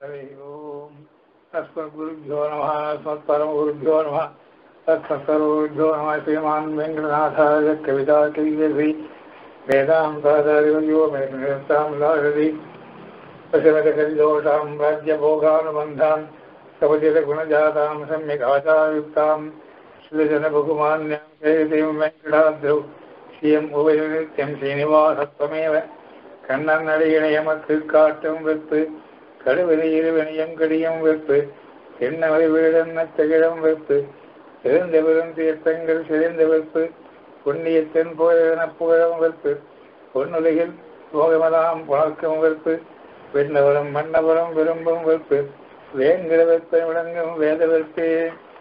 हरि ओम् अस्मद्गुरुभ्यो नमः अस्मत्परमगुरुभ्यो नमः तत्सत्सर्वगुरुभ्यो नमः श्रीमान् वेङ्कटनाथाय कविता कवियसि वेदान्ताचार्यो मे निरस्तां लाहरि पशुमकरिदोषां राज्यभोगानुबन्धान् कवचितगुणजातां सम्यक् आचारयुक्तां श्रीजनबहुमान्यां जयतीं वेङ्कटाद्रौ ஸ்ரீயம் உபயோகித்தம் சீனிவாசத்வமேவ கண்ணன் அடியினை எமக்கு காட்டும் வெப்பு கடுவெளியில் வினயம் கடியம் வெப்பு எண்ணவை வீடன்ன தகிழம் வெப்பு எழுந்த பெரும் தீர்த்தங்கள் சிதைந்த வெப்பு புண்ணியத்தின் புகழென புகழும் வெப்பு பொன்னுலகில் போகமதாம் புணர்க்கும் வெப்பு விண்ணவரம் மன்னவரம் விரும்பும் வெப்பு வேங்கிற வெப்பை விளங்கும் வேத வெப்பே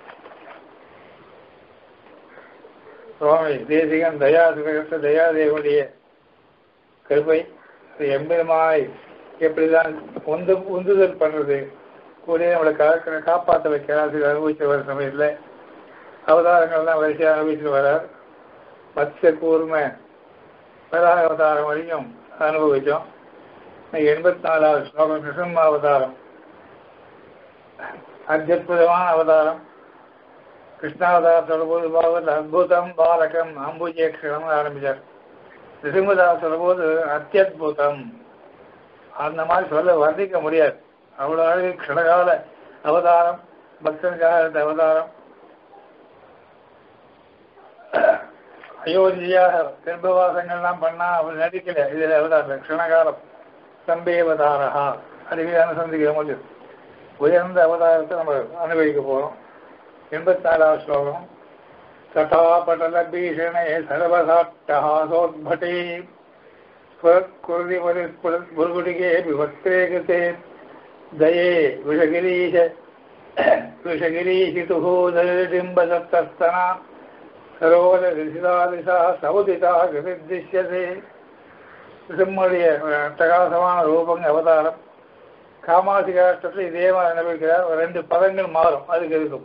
சுவாமி தேசிகன் தயாசுகத்த தயாதேவனுடைய கிருபை எம்பெருமாய் எப்படிதான் உந்து உந்துதல் பண்றது கூட நம்மளை கா காப்பாற்ற வைக்கிறார் அனுபவிச்சு வர சமயத்தில் அவதாரங்கள்லாம் வரிசையாக அனுபவிச்சுட்டு வரார் மத்ய கூர்ம வராக அவதாரம் வரைக்கும் அனுபவித்தோம் இன்னைக்கு எண்பத்தி நாலாவது ஸ்லோகம் நிசம்ம அவதாரம் அத்தியுதமான அவதாரம் கிருஷ்ணாவதாரத்தோட போது பாகவத் அத்புதம் பாலகம் அம்புஜேக்ஷரம் ஆரம்பிச்சார் நிருமதாசோட போது அத்தியுதம் அந்த மாதிரி சொல்ல வர்ணிக்க முடியாது அவ்வளோ அழகு க்ஷணகால அவதாரம் பக்தனுக்காக இருந்த அவதாரம் அயோத்தியாக கர்ப்பவாசங்கள்லாம் பண்ணா அவர் நடிக்கல இதில் அவதாரம் க்ஷணகாலம் சம்பேவதாரா அடிக்கடி அனுசந்திக்கிற போது உயர்ந்த அவதாரத்தை நம்ம அனுபவிக்க போகிறோம் எண்பத்தி நாலாவது ஸ்லோகம் தட்டாபடல பீஷணே சர்வசாட்டஹாசோத்பட்டே குருதி குருகுடிகே விவக்தே கிருதே தயே விஷகிரீஷ விஷகிரீஷிதுஹூதடிம்பதத்தஸ்தனா சரோஜ ரிசிதாதிசா சவுதிதா கிருதிஷ்யதே சிம்முடைய அட்டகாசமான ரூபங்க அவதாரம் காமாசிகாஷ்டத்தில் இதே மாதிரி அனுபவிக்கிறார் ரெண்டு பதங்கள் மாறும் அதுக்கு இருக்கும்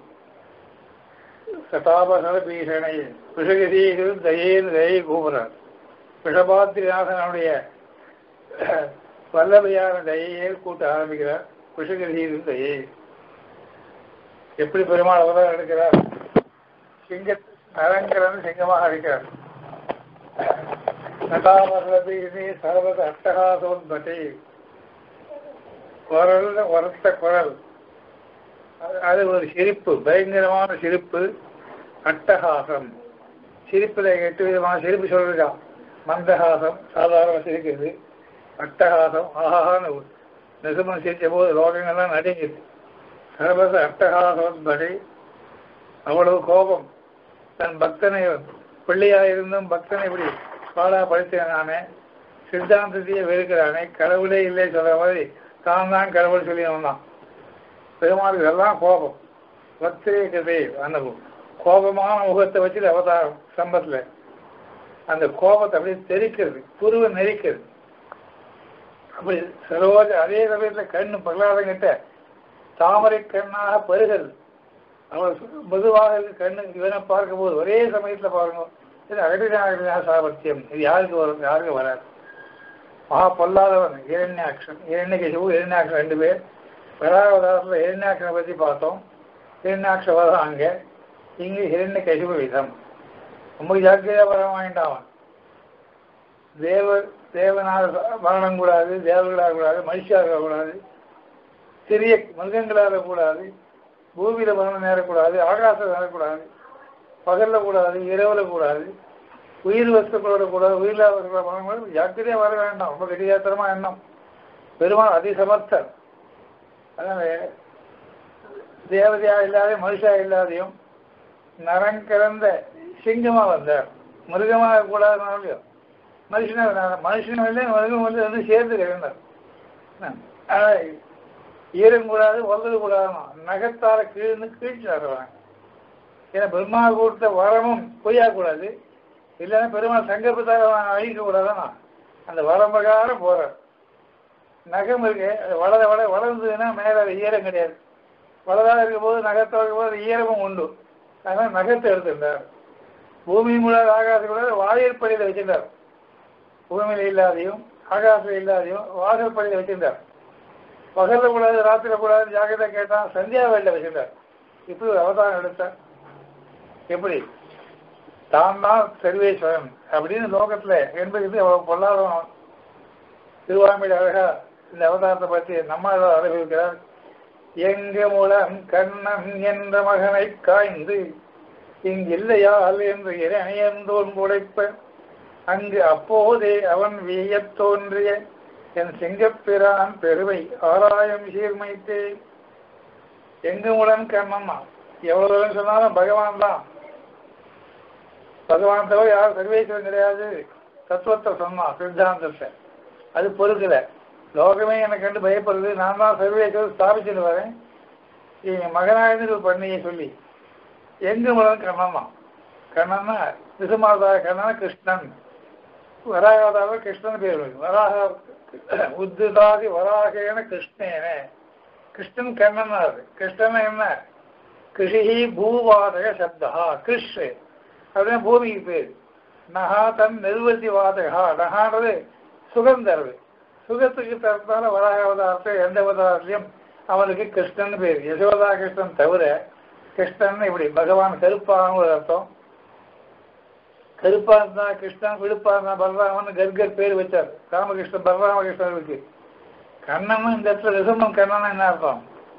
சதாபசர பீஷணை விஷகதீகு தயேன்னு தயை கூப்பிடுறார் விஷபாத்திரிநாதனுடைய வல்லவையான தயையே கூட்ட ஆரம்பிக்கிறார் விஷகதீகு தயை எப்படி பெருமாள் அவதாரம் எடுக்கிறார் சிங்க நரங்கரன் சிங்கமாக அடிக்கிறார் சதாபசர பீஷணி சர்வத அட்டகாசோத்பட்டை குரல் உரத்த குரல் அது ஒரு சிரிப்பு பயங்கரமான சிரிப்பு அட்டகாசம் சிரிப்பில் எட்டு விதமான சிரிப்பு சொல்றா மந்தகாசம் சாதாரண சிரிக்கிறது அட்டகாசம் ஆஹான்னு நிசமம் சிரித்த போது லோகங்கள்லாம் நடுங்குது சர்வச அட்டகாசம்படி அவ்வளவு கோபம் தன் பக்தனை பிள்ளையாயிருந்தும் பக்தனை இப்படி பாடா படித்தேன் நானே சித்தாந்தத்தையே வெறுக்கிறானே கடவுளே இல்லை சொல்ற மாதிரி தான் தான் கடவுள் சொல்லி வந்தான் பெருமாளுக்கு எல்லாம் கோபம் வத்திரேகதே அந்த கோபமான முகத்தை வச்சு அவதாரம் சம்பத்தில் அந்த கோபத்தை அப்படியே தெரிக்கிறது புருவ நெரிக்கிறது அப்படி சரோஜ அதே சமயத்தில் கண்ணு பிரகலாதங்கிட்ட தாமரை கண்ணாக பெருகிறது அவள் பொதுவாக கண்ணு இவனை பார்க்கும் போது ஒரே சமயத்தில் பாருங்க இது அகடினா சாமர்த்தியம் இது யாருக்கு வரும் யாருக்கு வராது மகா பொல்லாதவன் இரண்யாட்சன் இரண்யகசிவு இரண்யாட்சன் ரெண்டு பேர் வராவதாரத்தில் ஹிரண்யாட்சனை பற்றி பார்த்தோம் ஹிரண்யாட்ச வதம் அங்கே இங்கு ஹிரண்ய கசிவு விதம் ரொம்ப ஜாக்கிரதையாக வர வாங்கிட்டான் தேவ தேவனால் மரணம் கூடாது தேவர்களாக கூடாது மனுஷாக கூடாது சிறிய மிருகங்களாக கூடாது பூமியில் மரணம் நேரக்கூடாது ஆகாசம் நேரக்கூடாது பகலில் கூடாது இரவில் கூடாது உயிர் வஸ்துக்களோட கூடாது உயிரில்லாத வஸ்துக்களோட மரணம் ஜாக்கிரதையாக வர வேண்டாம் ரொம்ப கெட்டியாத்திரமா எண்ணம் பெருமாள் அதிசமர்த்தர் அதனால தேவதையா இல்லாத மனுஷா இல்லாதையும் நரங்கிழந்த சிங்கமா வந்தார் மிருகமாக கூடாதுனாலையும் மனுஷனா மனுஷனும் இல்லை மிருகம் வந்து வந்து சேர்ந்து கிடந்தார் ஈரம் கூடாது ஒல்லது கூடாதுமா நகத்தால கீழ்ந்து கீழ்ச்சி வருவாங்க ஏன்னா பெருமா கொடுத்த வரமும் பொய்யாக்கூடாது இல்லைன்னா பெருமாள் சங்கப்பத்தால் அழிக்க கூடாதுன்னா அந்த வரம் பிரகாரம் போறார் நகம் இருக்கு அது வளர வளர வளர்ந்ததுன்னா மேலே ஈரம் கிடையாது வளராக இருக்கும் போது நகத்தை இருக்கும் போது ஈரமும் உண்டு அதனால் நகத்தை எடுத்திருந்தார் பூமி மூலம் ஆகாசம் கூட வாயிற்படியில் வச்சிருந்தார் பூமியில் இல்லாதையும் ஆகாசம் இல்லாதையும் வாசற்படியில் வச்சிருந்தார் பகல்ல கூடாது ராத்திரில கூடாது ஜாக்கிரதை கேட்டான் சந்தியா வேலை வச்சிருந்தார் இப்படி ஒரு அவதாரம் எடுத்தார் எப்படி தான் தான் சர்வேஸ்வரன் அப்படின்னு லோகத்துல என்பது அவ்வளவு பொல்லாதவன் திருவாமியில் அழகா இந்த அவதாரத்தை பற்றி நம்மால் அழகிருக்கிறார் எங்க மூலம் கண்ணன் என்ற மகனை காய்ந்து இங்கில்லையால் என்று இறையந்தோன் உழைப்ப அங்கு அப்போதே அவன் வீயத் தோன்றிய என் சிங்கப்பிரான் பெருமை ஆராயம் சீர்மைத்தே எங்கு மூலம் கண்ணம்மா எவ்வளவு தூரம் சொன்னாலும் பகவான் தான் பகவான் தவிர யாரும் சர்வேஸ்வரன் கிடையாது தத்துவத்தை சொன்னான் சித்தாந்தத்தை அது பொறுக்கல லோகமே எனக்கு கண்டு பயப்படுது நான் தான் சர்வேஸ்வரர் ஸ்தாபிச்சுட்டு வரேன் என் மகனாயிருந்து பண்ணியை சொல்லி எங்க முதல் கண்ணன் தான் கண்ணன்னா விசுமாதா கண்ணன் கிருஷ்ணன் வராகாதாவ கிருஷ்ணன் பேர் இருக்கு. வராக உத்துதாதி வராகேன கிருஷ்ணேன கிருஷ்ணன் கண்ணன் அது கிருஷ்ணன் என்ன கிருஷி பூவாதக சப்தா கிருஷ் அப்படின்னு பூமிக்கு பேர் நகா தன் நிர்வதி வாதகா நகான்றது சுகம் தருது சுகத்துக்கு தரத்தால வராக அவதாரத்தை எந்த அவதாரத்திலையும் அவனுக்கு கிருஷ்ணன் பேர் யசோதா கிருஷ்ணன் தவிர கிருஷ்ணன் இப்படி பகவான் கருப்பான ஒரு அர்த்தம் கருப்பா இருந்தா கிருஷ்ணன் விழுப்பா இருந்தா பலராமன் கர்கர் பேர் வச்சார் ராமகிருஷ்ணன் பலராமகிருஷ்ணன் இருக்கு கண்ணனும் இந்த இடத்துல ரிசமம் கண்ணன் என்ன அர்த்தம்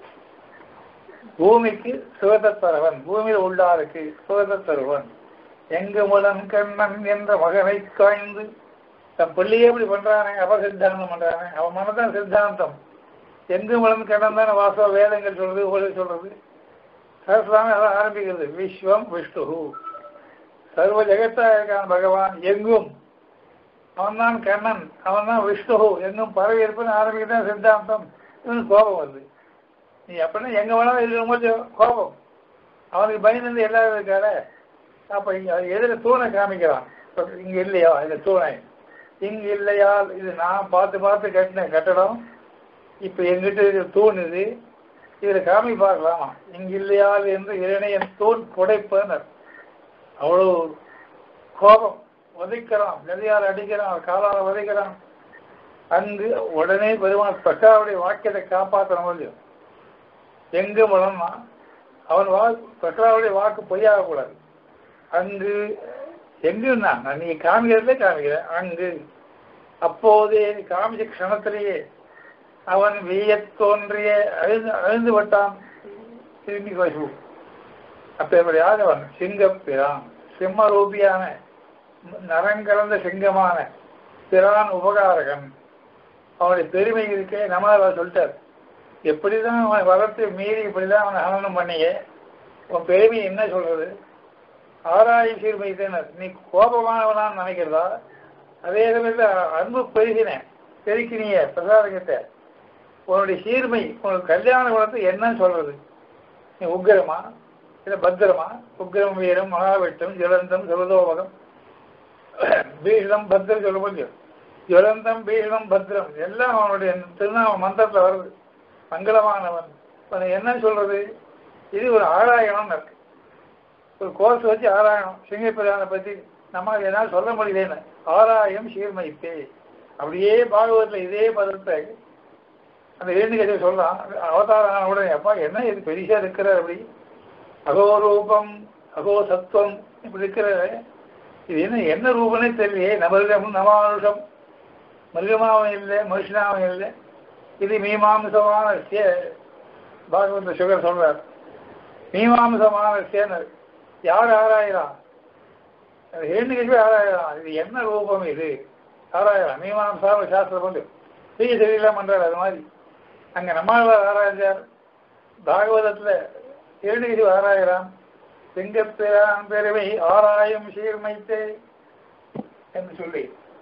பூமிக்கு சுகத்தை தருவன் பூமியில் உள்ளாருக்கு சுகத்தை தருவன் எங்கு மூலம் கண்ணன் என்ற மகனை காய்ந்து தன் பிள்ளையே இப்படி பண்றானே அவ சித்தாந்தம் பண்றானே அவன் மனதான் சித்தாந்தம் எங்கு மூலம் கண்ணன் தானே வாசவ வேதங்கள் சொல்றது ஒளி சொல்றது சரஸ்வாமி அதான் ஆரம்பிக்கிறது விஸ்வம் விஷ்ணு சர்வ ஜெகத்தா இருக்கான் பகவான் எங்கும் அவன் தான் கண்ணன் அவன் தான் விஷ்ணு எங்கும் பரவி இருப்பேன்னு ஆரம்பிக்கதான் சித்தாந்தம் இவனுக்கு கோபம் வருது நீ அப்படின்னா எங்க வேணாலும் இருக்கும்போது கோபம் அவனுக்கு பயந்து எல்லாரும் இருக்காரு அப்ப இங்க எதிர தூணை காமிக்கிறான் இப்ப இங்க இல்லையா இந்த தூணை இங்க இல்லையா இது நான் பார்த்து பார்த்து கட்டின கட்டடம் இப்ப எங்கிட்ட இருக்கிற தூண் இது இதுல காமி பார்க்கலாமா இங்க இல்லையால் என்று இறையன் தூண் புடைப்பனர் அவ்வளவு கோபம் உதைக்கிறான் நதியால் அடிக்கிறான் காலால் உதைக்கிறான் அங்கு உடனே பெருமாள் பிரகாவுடைய வாக்கியத்தை காப்பாற்றணும் இல்லையோ எங்க முழம்னா அவன் வாக்கு பிரகாவுடைய வாக்கு பொய்யாகக்கூடாது அங்கு எங்குன்னா நான் நீ காமிக்கிறதுலே காமிக்கிறேன் அங்கு அப்போதே காமிச்ச க்ஷணத்திலேயே அவன் வீயத் தோன்றிய அழுந்து அழுந்து விட்டான் திரும்பி வசு அப்பேற்படி ஆதவன் சிங்கப்பிரான் சிம்ம ரூபியான நரங்கலந்த சிங்கமான பிரான் உபகாரகன் அவனுடைய பெருமை இருக்கே நம்மள சொல்லிட்டார் எப்படிதான் அவன் வளர்த்து மீறி இப்படிதான் அவனை ஹனனம் பண்ணிய உன் பெருமை என்ன சொல்றது ஆராயும் சீர்மைத்தனர் நீ கோபமானவனான்னு நினைக்கிறதா அதே சமயத்தில் அன்பு பெருகினேன் பெருக்கினிய பிரசாதகத்தை உன்னுடைய சீர்மை உனக்கு கல்யாண குணத்தை என்னன்னு சொல்றது நீ உக்கிரமா இல்லை பத்திரமா உக்கிரம் வீரம் மகாவிட்டம் ஜலந்தம் சுரதோபகம் பீஷணம் பத்திரம் சொல்ல முடியும் ஜுவலந்தம் பீஷணம் பத்திரம் எல்லாம் அவனுடைய திருநாம மந்திரத்தில் வருது மங்களமானவன் அவனை என்ன சொல்றது இது ஒரு ஆராயணம் இருக்கு ஒரு கோர்ஸ் வச்சு ஆராயணம் சிங்கப்பிரானை பற்றி நம்ம என்னால் சொல்ல முடியலன்னு ஆராயம் சீர்மைத்தே அப்படியே பாகவத்தில் இதே பதத்தை அந்த இரண்டு கதை சொல்லலாம் அவதாரம் ஆன உடனே அப்பா என்ன இது பெருசா இருக்கிற அப்படி அகோ ரூபம் அகோ சத்துவம் இப்படி இருக்கிற இது என்ன என்ன ரூபனே தெரியலையே நமிருகம் நமானுஷம் மிருகமாவும் இல்லை மனுஷனாவும் இல்லை இது மீமாம்சமான சே பாகவத சுகர் சொல்றார் மீமாம்சமான சேனர் யார் ஆராயலாம் இரண்டு ஆராயலாம் இது என்ன ரூபம் இது ஆராயலாம் மீமாம்சாவை சாஸ்திரம் கொண்டு செய்ய சரியில்லாம பண்றாரு அது மாதிரி அங்க நம்மாழ்வார் ஆராய்ச்சார் பாகவதத்துல இரண்டு ஆராயலாம் சிங்கப்பிரான் பெருமை ஆராயும் சீர்மைத்தே என்று சொல்லி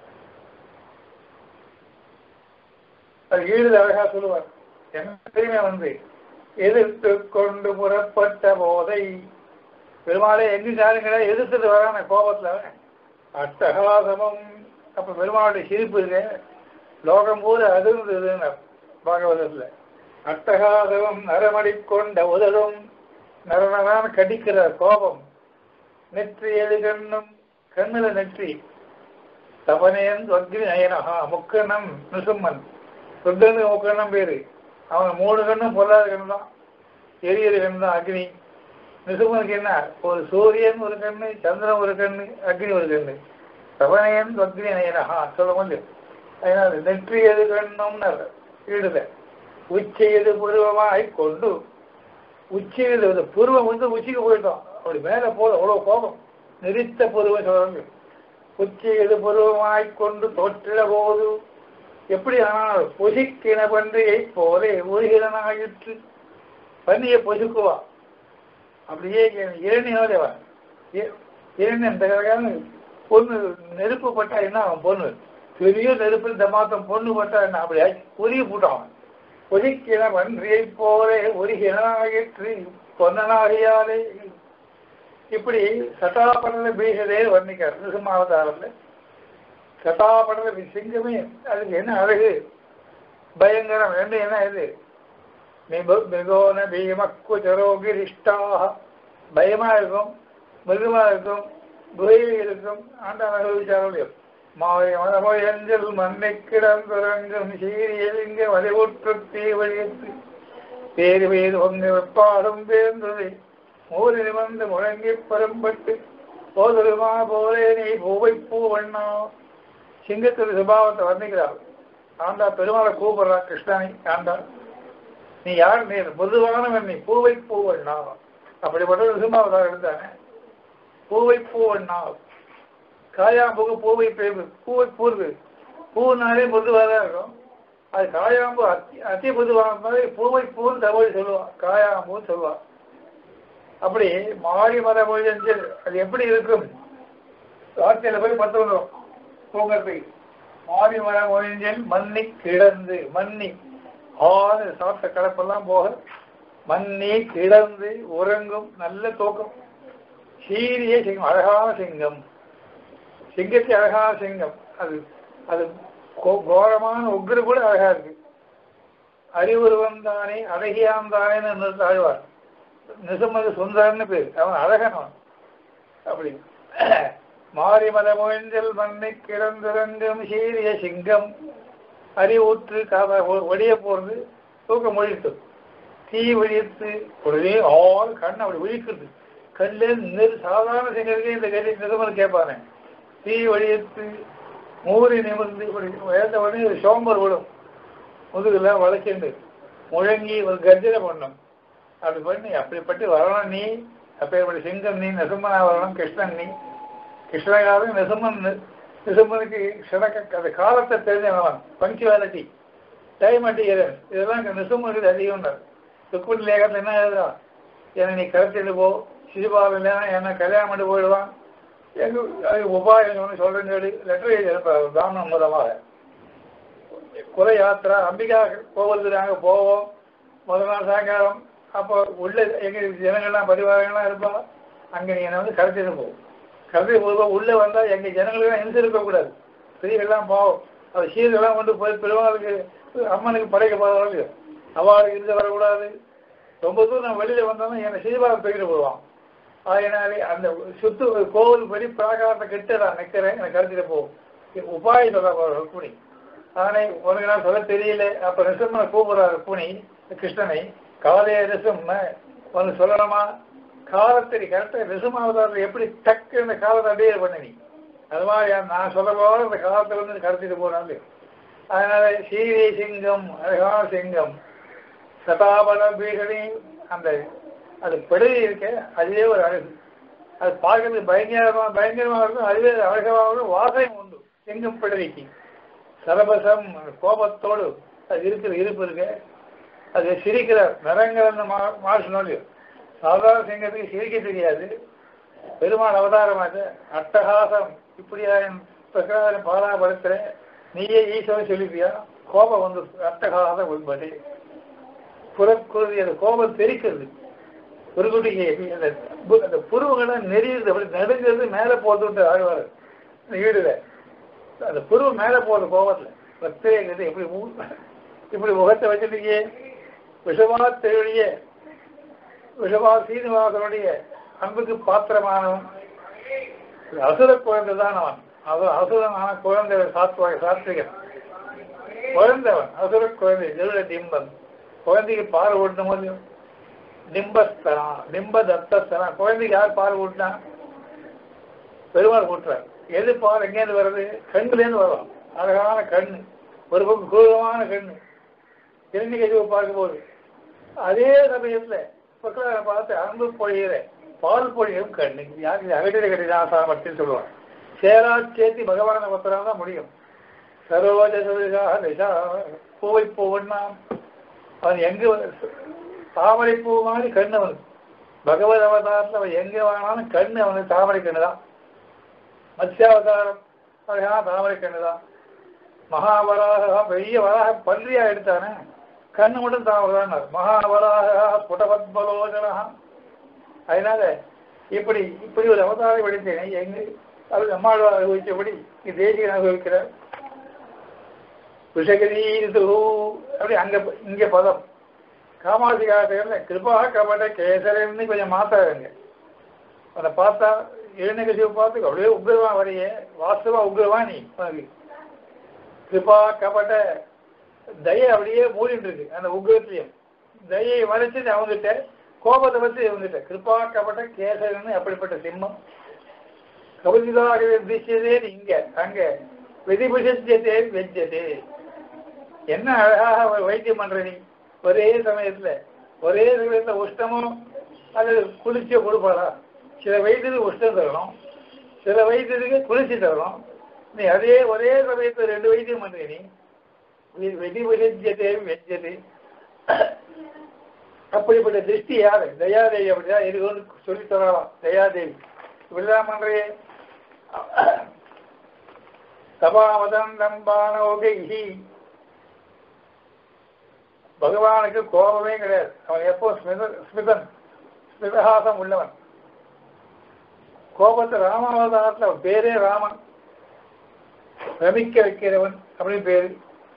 அது ஈடு அழகா சொல்லுவார் என்ன பெருமை வந்து எதிர்த்து கொண்டு புறப்பட்ட போதை பெருமாளே எங்கு காரியங்கள எதிர்த்துட்டு வரான கோபத்துல அட்டகாசமும் அப்ப பெருமாளுடைய சிரிப்பு இருக்கு லோகம் பூரா அதிர்ந்ததுன்னு பாகவதத்துல அட்டகாசமும் நரமடி கொண்ட உதலும் நரனரான கடிக்கிற கோபம் நெற்றி எது கண்ணும் கண்ணுல நெற்றி தவனேன் அக்னி நயனஹா முக்கணம் நிசும்மன் ருத்தனுக்கு முக்கணம் பேரு அவன் மூணு கண்ணும் பொல்லாத கண்ணு தான் எரியற கண்ணு தான் அக்னி நிசுமனுக்கு என்ன ஒரு சூரியன் ஒரு கண்ணு சந்திரன் ஒரு கண்ணு அக்னி ஒரு கண்ணு பிரபனயன் அக்னி நயனஹா சொல்ல முடியும் அதனால நெற்றியது கண்ணும்னு ஈடுல உச்சையது புருவமாய் கொண்டு உச்சியில் இந்த புருவம் வந்து உச்சிக்கு போயிட்டோம் அப்படி மேலே போல அவ்வளோ கோபம் நிறுத்த புருவம் சொல்றாங்க உச்சியது புருவமாய் கொண்டு தோற்றிட போது எப்படி ஆனால் பொசிக்கின பன்றியை போலே உருகிறனாயிற்று பன்னியை பொசுக்குவா அப்படியே இரணியோட இரண்டு இந்த கடையான பொண்ணு நெருப்பு பட்டா என்ன அவன் பொண்ணு பெரிய நெருப்பு இந்த மாதம் பொண்ணு பட்டா என்ன அப்படி உருகி போட்டான் பொதிக்கின பன்றியை போலே உருகினாயிற்று பொன்னனாகியாலே இப்படி சட்டாபடல பீசதே வர்ணிக்கார் நிருசிம்மாவதாரத்தில் சட்டாபடல சிங்கமே அதுக்கு என்ன அழகு பயங்கரம் ரெண்டு என்ன இது மிகோன பீமக்கு ஜரோகிரிஷ்டாக பயமா இருக்கும் மிருகமா இருக்கும் குகையில் இருக்கும் ஆண்டான் அனுபவிச்சாலும் மாவை மனமொயஞ்சல் மண்ணை கிடந்துறங்கும் சீரியல் இங்க வலிவுற்று தீ வழியத்து பேரு பேரு ஒன்று வெப்பாடும் பேர்ந்தது மூறு நிமிர்ந்து முழங்கி பெரும்பட்டு போதருமா போலே நீ பூவை பூ வண்ணா சிங்கத்தின் சுபாவத்தை வர்ணிக்கிறார் ஆண்டா பெருமாளை கூப்பிடுறா கிருஷ்ணனை ஆண்டா நீ யார் நீ பொதுவானவன் நீ பூவை பூ வண்ணா அப்படிப்பட்ட சுபாவதாக இருந்தானே பூவை பூ வண்ணா காயாம்புக்கு பூவை பேரு பூவை பூர்வு பூனாலே பொதுவாக தான் இருக்கும் அது காயாம்பு அத்தி அத்தி பொதுவான மாதிரி பூவை பூன்னு தமிழ் சொல்லுவான் காயாம்புன்னு சொல்லுவான் அப்படி மாறி மத மொழிஞ்சல் அது எப்படி இருக்கும் வார்த்தையில போய் பத்து வந்துடும் தூங்கறதுக்கு மாறி மத மொழிஞ்சல் மண்ணி கிடந்து மண்ணி ஆறு சாப்பிட்ட கலப்பெல்லாம் போக மண்ணி கிடந்து உறங்கும் நல்ல தூக்கம் சீரிய சிங்கம் அழகான சிங்கம் சிங்கத்தை அழகான சிங்கம் அது அது கோரமான உக்ரு கூட அழகா இருக்கு அறிவுருவன் தானே அழகியான் தானேன்னு தாழ்வார் நிசமது சுந்தரன்னு பேர் அவன் அழகன் அவன் அப்படி மாறி மதமொழிஞ்சல் மண்ணை கிடந்திறங்கும் சீரிய சிங்கம் அறிவூற்று காதா ஒடிய போறது தூக்க மொழித்து தீ ஒழித்து உடனே ஆள் கண் அப்படி ஒழிக்கிறது கல்லு நெரு சாதாரண சிங்கருக்கு இந்த கல்வி நிசமன் கேட்பானே தீ ஒழித்து மூறி நிமிர்ந்து இப்படி உயர்ந்த உடனே ஒரு சோம்பர் விடும் முதுகுல வளைச்சுண்டு முழங்கி ஒரு கர்ஜனை பண்ணும் அப்படி பண்ணி அப்படிப்பட்டு வரணும் நீ அப்பேற்பட்ட சிங்கம் நீ நெசுமனா வரணும் கிருஷ்ணன் நீ கிருஷ்ணகாரன் நெசுமன் நெசுமனுக்கு சிறக்க அந்த காலத்தை தெரிஞ்சவன் பங்க்சுவாலிட்டி டைம் அட்டிக்கிறேன் இதெல்லாம் நெசுமனுக்கு அதிகம் ருக்குமணி லேகத்தில் என்ன எழுதுறா என்னை நீ கடத்திட்டு போ சிசுபாலம் இல்லைன்னா என்ன கல்யாணம் பண்ணி போயிடுவான் எங்க உபாயம் ஒன்று சொல்றேன்னு சொல்லி லெட்டர் எழுதி பிராமணன் மூலமாக குல யாத்திரா அம்பிகா கோவிலுக்கு நாங்கள் போவோம் முதல் நாள் சாயங்காலம் அப்போ உள்ள எங்க ஜனங்கள்லாம் பரிவாரங்கள்லாம் இருப்பா அங்கே நீ என்னை வந்து கடத்திட்டு போகும் கடத்தி போதும் உள்ளே வந்தால் எங்கள் ஜனங்களுக்கெல்லாம் இருந்து இருக்கக்கூடாது ஸ்திரீகள்லாம் பாவம் அது சீர்கள்லாம் கொண்டு போய் பெருமாளுக்கு அம்மனுக்கு படைக்க போகிறவங்க அவளுக்கு இருந்து வரக்கூடாது ரொம்ப தூரம் நான் வெளியில் வந்தாலும் என்னை சீபாரம் தூக்கிட்டு போடுவான் அதனாலே அந்த சுத்து கோவில் படி பிராகாரத்தை கிட்ட நான் நிற்கிறேன் எனக்கு கடத்திட்டு போகும் உபாயம் சொல்ல ருக்மிணி ஆனை உனக்கு நான் சொல்ல தெரியல அப்ப ரிசம்மனை கூப்பிடுறாரு ருக்மிணி கிருஷ்ணனை காலைய ரிசம்னு உனக்கு சொல்லணுமா காலத்தை கரெக்டாக ரிசமாவதாரத்தை எப்படி டக்கு இந்த காலத்தை அப்படியே பண்ண நீ அது மாதிரி நான் சொல்ல போகிற இந்த காலத்தை வந்து கடத்திட்டு போனாலும் அதனால சீரை சிங்கம் அழகான சிங்கம் சதாபல பீகணி அந்த அது பிடரி இருக்க அதுவே ஒரு அழகு அது பார்க்கறதுக்கு பயங்கரமா பயங்கரமாக இருக்கும் அதுவே அழகாக வாசனை உண்டு சிங்கம் பிடரிக்கு சரபசம் கோபத்தோடு அது இருக்கிற இருப்பு இருக்கு அது சிரிக்கிறார் நிறங்கள் மாசு நோய் சாதாரண சிங்கத்துக்கு சிரிக்க தெரியாது பெருமாள் அவதாரமாக அட்டகாசம் இப்படியா என் பிரகாரம் பாராபடுத்துறேன் நீயே ஈஸ்வரன் சொல்லிப்பியா கோபம் வந்து அட்டகாசம் உண்பது புறக்குருதி அந்த கோபம் தெரிக்கிறது புருகுடியை அந்த அந்த புருவங்கள்லாம் நெறியுது அப்படி நடுங்கிறது மேலே போட்டு ஆழ்வார் ஈடுல அந்த புருவம் மேலே போகுது கோபத்தில் பக்தேங்கிறது எப்படி இப்படி முகத்தை வச்சுட்டீங்க விஷமா தெருடைய விஷமா சீனிவாசனுடைய அன்புக்கு பாத்திரமானவன் அசுர குழந்தை தான் அவன் அவன் அசுரனான குழந்தை சாத்வ சாத்விகன் குழந்தவன் அசுர குழந்தை ஜெருட டிம்பன் குழந்தைக்கு பால் ஊட்டணும் போது நிம்பஸ்தனா நிம்ப தத்தஸ்தனா குழந்தைக்கு யார் பால் ஊட்டினா பெருமாள் ஊட்டுறார் எது பால் எங்கேருந்து வருது கண்ணுலேருந்து வரும் அழகான கண் ஒரு பக்கம் குரூரமான கண் திருநி கழிவு பார்க்கும்போது அதே சமயத்தில் பக்கம் பார்த்து அன்பு பொழிகிற பால் பொழியும் கண்ணு யாருக்கு அகடிட கட்டிதான் சாமர்த்தின்னு சொல்லுவாங்க சேரா சேர்த்தி பகவானை ஒருத்தராக தான் முடியும் சரோஜ சரோஜா திசா பூவை பூவண்ணா அவன் எங்க தாமரை பூ மாதிரி கண்ணு அவனுக்கு பகவத் அவதாரத்தில் அவன் எங்க வேணாலும் கண்ணு அவனுக்கு தாமரை கண்ணு தான் மத்ஸ்யாவதாரம் அழகான தாமரை கண்ணு தான் மகாவராக பெரிய வராக பன்றியா எடுத்தானே கண்ணு மட்டும் தாமரை மகாவராக புடபத்மலோஜனா அதனால இப்படி இப்படி ஒரு அவதாரம் எடுத்தேனே எங்க அது நம்மாழ்வார் அனுபவிச்சபடி தேசிய அனுபவிக்கிறார் விஷகரீது அப்படி அங்க இங்க பதம் காமாசிகாரத்துல கிருபா கபட கேசரன்னு கொஞ்சம் மாத்தாருங்க அதை பார்த்தா எழுநகசிவை பார்த்து அப்படியே உக்ரவா வரைய வாஸ்தவா உக்ரவா நீ உனக்கு கிருபா கபட தயை அப்படியே மூடிட்டு இருக்கு அந்த உக்ரத்திலையும் தயை மறைச்சு அவங்ககிட்ட கோபத்தை பத்தி இவங்ககிட்ட கிருபா கபட கேசரன்னு அப்படிப்பட்ட சிம்மம் கபதிதாக திசையதே இங்க அங்க வெதிபுஷத்தியதே வெஜ்ஜதே என்ன அழகாக ஒரு வைத்தியம் பண்ற நீ ஒரே சமயத்துல ஒரே சமயத்துல உஷ்டமும் அது குளிர்ச்சியை கொடுப்பாளா சில வயதுக்கு உஷ்டம் தரணும் சில வயதுக்கு குளிர்ச்சி தரணும் நீ அதே ஒரே சமயத்துல ரெண்டு வைத்தியம் பண்ற நீ வெதிபுஷத்தியதே வெஜ்ஜதே அப்படிப்பட்ட திருஷ்டி யாரு தயாதேவி அப்படிதான் இருக்குன்னு சொல்லி தரலாம் தயாதேவி இப்படிதான் பண்றையே சபாவதந்தம் பானோகைஹி பகவானுக்கு கோபமே கிடையாது அவன் எப்போ ஸ்மித ஸ்மிதன் ஸ்மிதஹாசம் உள்ளவன் கோபத்தை ராமாவதாரத்தில் அவன் பேரே ராமன் ரமிக்க வைக்கிறவன் அப்படின்னு பேரு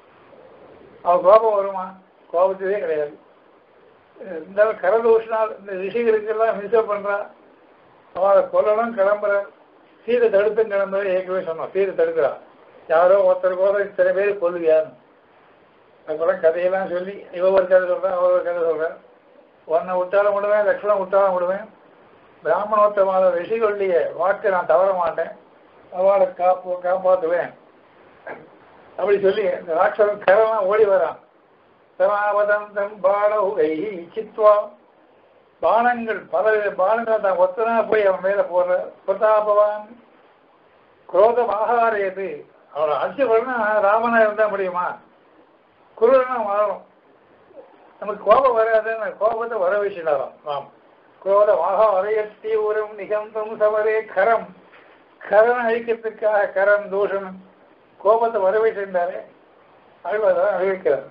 அவன் கோபம் வருமா கோபத்திலே கிடையாது இந்த கரதூஷனால் இந்த ரிஷிகளுக்கெல்லாம் மிஸ்அப் பண்றா அவளை கொல்லணும் கிளம்புறான் சீதை தடுத்தும் கிளம்புறது ஏற்கனவே சொன்னோம் சீதை தடுக்கிறா யாரோ ஒருத்தர் கூட சில பேர் கொல்லுவியான்னு அதுக்கப்புறம் கதையெல்லாம் சொல்லி இவ ஒரு கதை சொல்றேன் அவ ஒரு கதை சொல்றேன் உன்னை விட்டாலும் விடுவேன் லட்சணம் விட்டாலும் விடுவேன் பிராமணோத்தமான ரிஷிகளுடைய வாக்கை நான் தவற மாட்டேன் அவளை காப்பு காப்பாற்றுவேன் அப்படி சொல்லி இந்த ராட்சசன் கரெல்லாம் ஓடி வரான் சமாவதந்தம் பாலவுகை சித்வா பானங்கள் பல பானங்கள் தான் ஒத்தனா போய் அவன் மேல போடுற பிரதாபவான் குரோதம் ஆகாரியது அவரை அடிச்சவர்னா ராமனா இருந்தா முடியுமா குருடனா மாறும் நமக்கு கோபம் வராதுன்னு கோபத்தை வர வச்சுட்டாராம் ராம் குரோதம் ஆகாரியத்தி உரம் நிகந்தம் சமரே கரம் கரன் அழிக்கிறதுக்காக கரம் தூஷணம் கோபத்தை வர வச்சிருந்தாரே அழுவதான் அழிவிக்கிறார்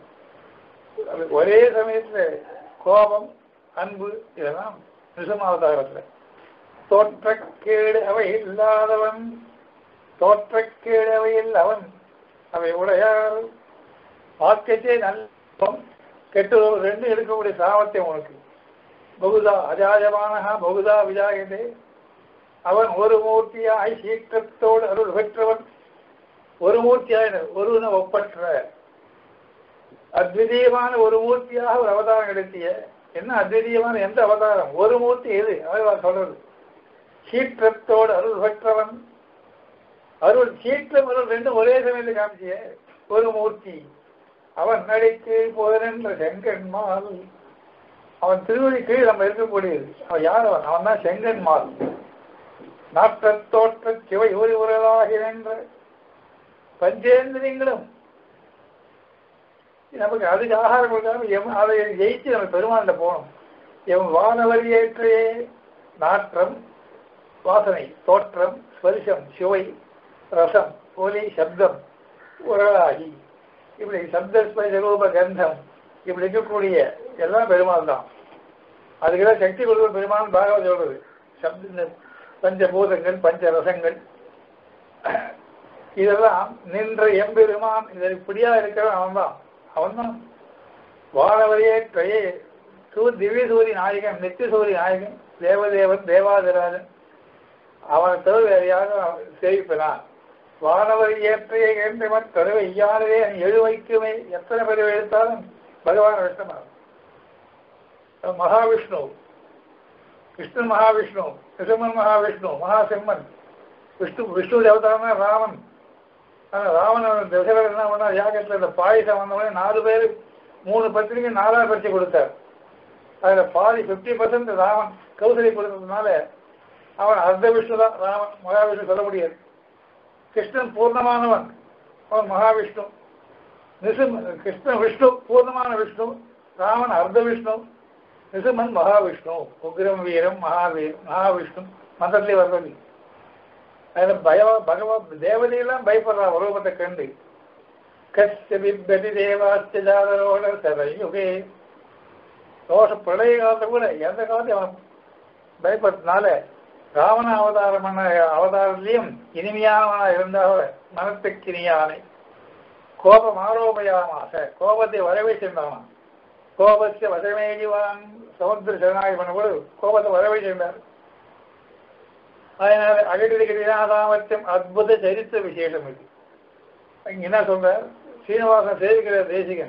ஒரே சமயத்துல கோபம் அன்பு இதெல்லாம் நிசமாவதாரத்துல தோற்றக்கேடு அவை இல்லாதவன் தோற்றக்கேடு அவையில் அவன் அவை உடையார் வாக்கத்தே நல்ல கெட்டு ரெண்டு எடுக்கக்கூடிய சாமர்த்தியம் உனக்கு பகுதா அஜாயமானகா பகுதா விஜாயதே அவன் ஒரு மூர்த்தியாய் சீற்றத்தோடு அருள் பெற்றவன் ஒரு மூர்த்தியாய் ஒருவனை ஒப்பற்ற அத்விதீயமான ஒரு மூர்த்தியாக ஒரு அவதாரம் எடுத்திய என்ன அத்விதீயமான எந்த அவதாரம் ஒரு மூர்த்தி எது அவர் சொல்றது சீற்றத்தோடு அருள் பெற்றவன் அருள் சீற்றம் அருள் ரெண்டும் ஒரே சமயத்தில் காமிச்சிய ஒரு மூர்த்தி அவன் நடிக்கு போதென்ற செங்கன்மால் அவன் திருவடி கீழ் நம்ம இருக்கக்கூடியது அவன் யார் அவன் அவன் தான் செங்கன்மால் நாற்ற தோற்ற சிவை ஒரு உரலாக நின்ற பஞ்சேந்திரியங்களும் நமக்கு அதுக்கு ஆகாரம் கொடுக்காம எவன் அதை ஜெயிச்சு நம்ம பெருமாள்கிட்ட போகணும் எவன் வானவரி ஏற்றையே நாற்றம் வாசனை தோற்றம் ஸ்பரிசம் சுவை ரசம் ஒலி சப்தம் உரலாகி இப்படி சப்த ஸ்பரிச ரூப கந்தம் இப்படி இருக்கக்கூடிய எல்லாம் பெருமாள் தான் அதுக்கெல்லாம் சக்தி கொடுக்குற பெருமாள் பாகவத் சொல்றது சப்த பஞ்சபூதங்கள் பஞ்ச ரசங்கள் இதெல்லாம் நின்ற எம்பெருமான் இதில் இப்படியா இருக்கிறவன் அவன் தான் அவன் தான் வானவரையே ட்ரையே சூ திவ்ய சூரி நாயகன் நித்திய சூரி நாயகன் தேவதேவன் தேவாதிராஜன் அவனை தவிர வேறு யாரும் சேவிப்பனான் வானவர் ஏற்றைய என்றவன் தொலைவை ஐயானவே எழு வைக்குமே எத்தனை பேர் எடுத்தாலும் பகவான் விஷமாகும் மகாவிஷ்ணு கிருஷ்ணன் மகாவிஷ்ணு நிருசிம்மன் மகாவிஷ்ணு மகாசிம்மன் விஷ்ணு விஷ்ணு தேவதான ராமன் ஆனால் ராவணன் தசரர் என்ன பண்ணார் யாகத்தில் இந்த பாயசம் வந்தவொடனே நாலு பேர் மூணு பத்திரிக்கை நாலா பறிச்சு கொடுத்தார் அதில் பாதி ஃபிஃப்டி பர்சன்ட் ராமன் கௌசலை கொடுத்ததுனால அவன் அர்த்த விஷ்ணு தான் ராமன் மகாவிஷ்ணு சொல்ல முடியாது கிருஷ்ணன் பூர்ணமானவன் அவன் மகாவிஷ்ணு நிசிம் கிருஷ்ணன் விஷ்ணு பூர்ணமான விஷ்ணு ராமன் அர்த்த விஷ்ணு நிசிம்மன் மகாவிஷ்ணு உக்ரம் வீரம் மகாவீர் மகாவிஷ்ணு மந்திரத்திலே வர்றது அதில் பய பகவ தேவதையெல்லாம் பயப்படுறா உலகத்தை கண்டு கஷ்ட பிப்பதி தேவாஸ்த ஜாதரோட சரையுகே தோஷ பிரளய காலத்தை கூட எந்த காலத்தையும் அவன் பயப்படுறதுனால ராவண அவதாரமான அவதாரத்திலையும் இனிமையானவனா இருந்தாக மனத்துக்கு இனியானை கோபம் ஆரோபயாமாக கோபத்தை வரவே சென்றான் கோபத்தை வசமேஜிவான் சமுத்திர சரணாகி பண்ண கூட கோபத்தை வரவே சென்றார் அதனால அகடிகிரியாதாமத்தியம் அற்புத சரித்திர விசேஷம் இது இங்க என்ன சொல்ற சீனிவாசன் சேவிக்கிற தேசிகன்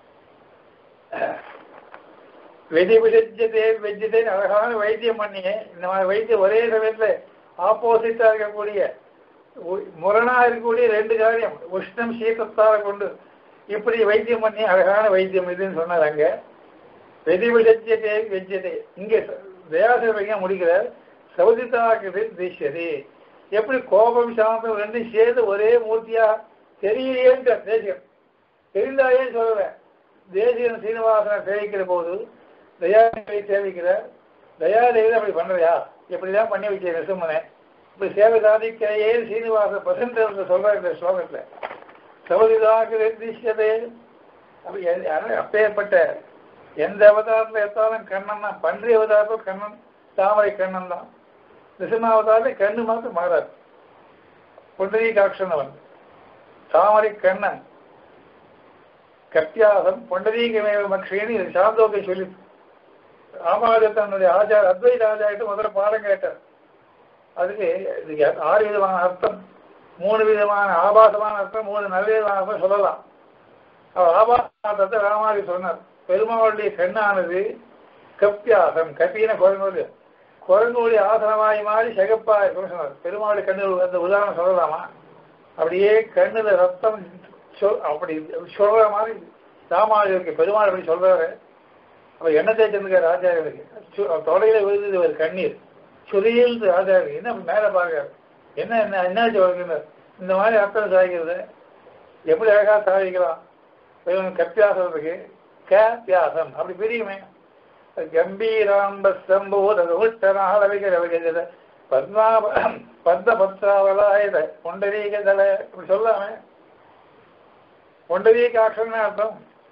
வெதி விசஜ்யதே வெஜ்யதே அழகான வைத்தியம் பண்ணியே இந்த மாதிரி வைத்தியம் ஒரே சமயத்துல ஆப்போசிட்டா இருக்கக்கூடிய உ- முரணா இருக்கக்கூடிய ரெண்டு காரியம் உஷ்ணம் சீத்தத்தார கொண்டு இப்படி வைத்தியம் பண்ணி அழகான வைத்தியம் இதுன்னு சொன்னார் அங்க வெதி விசஜ்யதே வெஜ்யதே இங்க தயாசிரியங்க முடிக்கிறார் சௌதிதாக்கு திஷ்யதே எப்படி கோபம் சாந்தம் ரெண்டும் சேர்ந்து ஒரே மூர்த்தியா தெரியலையேன்ற தேசியம் தெரிந்தாயேன்னு சொல்லுவேன் தேசியன் சீனிவாசனை சேவிக்கிற போது தயாதேவி சேவிக்கிற தயாதேவி அப்படி பண்றியா இப்படிதான் பண்ணி வச்ச நெசுமனை இப்படி சேவை சாதிக்கையே சீனிவாச பசந்த சொல்ற இந்த ஸ்லோகத்துல சௌதிதாக திஷ்யதே அப்படி எ- அ- அப்பேற்பட்ட எந்த அவதாரத்தில் எடுத்தாலும் கண்ணன் தான் பன்றி அவதாரத்தில் கண்ணன் தாமரை கண்ணன் தான் நிசிம்மாவதாரத்தில் கண்ணு மாத்திரம் மாறாது புண்டரீ காட்சன் அவன் தாமரை கண்ணன் கத்தியாசம் பொண்டரீகமேவ மக்ஷேன்னு இது சாந்தோக்கை சொல்லி ராமானுஜர் தன்னுடைய ஆச்சார அத்வைத ஆச்சாரிட்டு முதல்ல பாடம் கேட்டார் அதுக்கு இதுக்கு ஆறு விதமான அர்த்தம் மூணு விதமான ஆபாசமான அர்த்தம் மூணு நல்ல விதமான அர்த்தம் சொல்லலாம் அவர் ஆபாசத்தை ராமாதி சொன்னார் பெருமாளுடைய கண்ணானது கப்பியாசம் கப்பின குரங்கோடு குரங்குடைய ஆசனமாய் மாறி செகப்பா இருக்கும்னு சொன்னார் பெருமாளுடைய கண்ணு அந்த உதாரணம் சொல்லலாமா அப்படியே கண்ணுல ரத்தம் சொல் அப்படி சொல்ற மாதிரி ராமானுஜருக்கு பெருமாள் அப்படி சொல்றாரு அப்ப என்ன தேய்ச்சிருக்காரு ஆச்சாரியருக்கு சு- தொடையில விழுந்தது ஒரு கண்ணீர் சுரியில் ஆச்சாரியர் என்ன அப்படி மேல பாக்குறாரு என்ன என்ன என்னாச்சு வருகிறது இந்த மாதிரி அர்த்தம் சாதிக்கிறது எப்படி அழகா சாதிக்கலாம் இவன் கப்பியாசம் இருக்கு கப்பியாசம் அப்படி பிரியுமே கம்பீராம்ப சம்பூத உஷ்டனாளவிகிற பத்மா பத்ம பத்ராவலாயுத பொண்டரீக தல இப்படி சொல்லாமே பொண்டரீகாட்சம்னு அர்த்தம்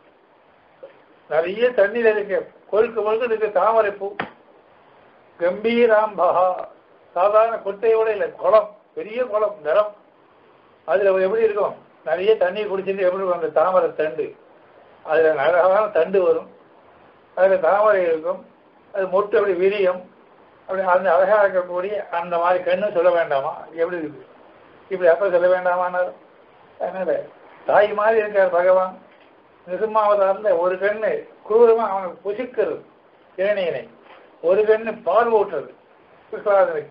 நிறைய தண்ணீர் இருக்கு கொழுக்கு கொழுக்கு இருக்கு தாமரை பூ கம்பீராம்பகா சாதாரண கொட்டையோட இல்லை குளம் பெரிய குளம் நிலம் அதுல எப்படி இருக்கும் நிறைய தண்ணீர் குடிச்சிட்டு எப்படி இருக்கும் அந்த தாமரை தண்டு அதுல அழகான தண்டு வரும் அதுல தாமரை இருக்கும் அது மொட்டு அப்படி விரியும் அப்படி அந்த அழகா இருக்கக்கூடிய அந்த மாதிரி கண்ணு சொல்ல வேண்டாமா எப்படி இருக்கு இப்படி அப்ப சொல்ல வேண்டாமான்னாரு அதனால தாய் மாதிரி இருக்கார் பகவான் நிசும்மாவதாரில் ஒரு கண்ணு குரூரமா அவனுக்கு புசிக்கிறது இளநீரை ஒரு கண்ணு பால் ஊட்டுறது கிருஷ்ணராஜனுக்கு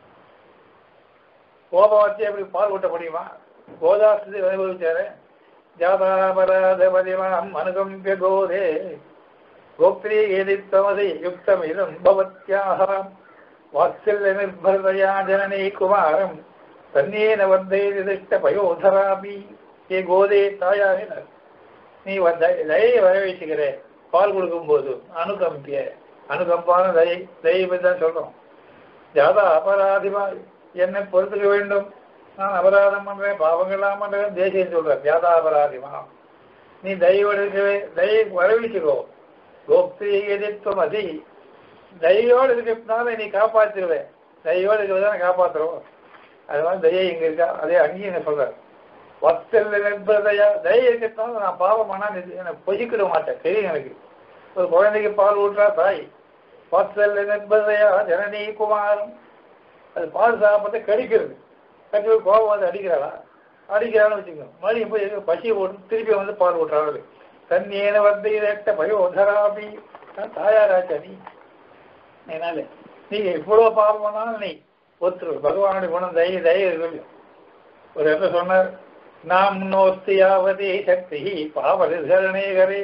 கோபவர்த்தி எப்படி பால் ஊட்ட முடியுமா கோதாஸ்தி அனுபவிச்சாரு ஜாதாபராதபதிமாம் அனுகம்பிய கோதே கோப்திரி ஏதித்தமதி யுக்தம் இதம் பவத்யாக வாத்சல்ய நிர்பரதயா ஜனனி குமாரம் தன்னேன வந்தைதி திஷ்ட பயோதராபி ஏ கோதே தாயாகினர் நீ தயை வரவேற்றுகிற பால் கொடுக்கும்போது அனுகம்பிய அனுகம்பான தயை தயை பற்றி தான் சொல்றோம் ஜாதா அபராதிமா என்னை பொறுத்துக்க வேண்டும் நான் அபராதம் பண்றேன் பாவங்கள்லாம் பண்றேன் தேசியம் சொல்றேன் ஜாதா அபராதிமா நீ தயவோடு இருக்கவே தயை வரவேற்றுக்கோ கோப்தி எதிர்த்துவம் அதி தயவோடு இருக்கிறதுனால நீ காப்பாத்திருவே தயவோடு இருக்கிறதான காப்பாத்துறோம் அது மாதிரி தயை இங்க இருக்கா அதே அங்கேயும் என்ன சொல்ற வத்தல் நிர்பதையா தயை இருக்கிறதுனால நான் பாவம் பண்ணா நீ என்னை பொசிக்கிட மாட்டேன் தெரியும் எனக்கு ஒரு குழந்தைக்கு பால் ஊட்டுறா தாய் வத்தல் நிர்பதையா ஜனனி குமாரம் அது பால் சாப்பிட்டு கடிக்கிறது கட்டி போய் கோபம் வந்து அடிக்கிறாளா அடிக்கிறான்னு வச்சுக்கோங்க மறுபடியும் போய் எங்க பசி போட்டு திருப்பி வந்து பால் ஊட்டுறாள் தண்ணியேன வந்து இரட்ட பயோ தராபி தாயாராச்சா நீ அதனால நீங்க இவ்வளவு பாவம் பண்ணாலும் நீ ஒருத்தர் பகவானுடைய குணம் தய தய இருக்கு ஒரு என்ன சொன்னார் நாம் நோத்தியாவதே சக்தி பாவரிசரணே கரே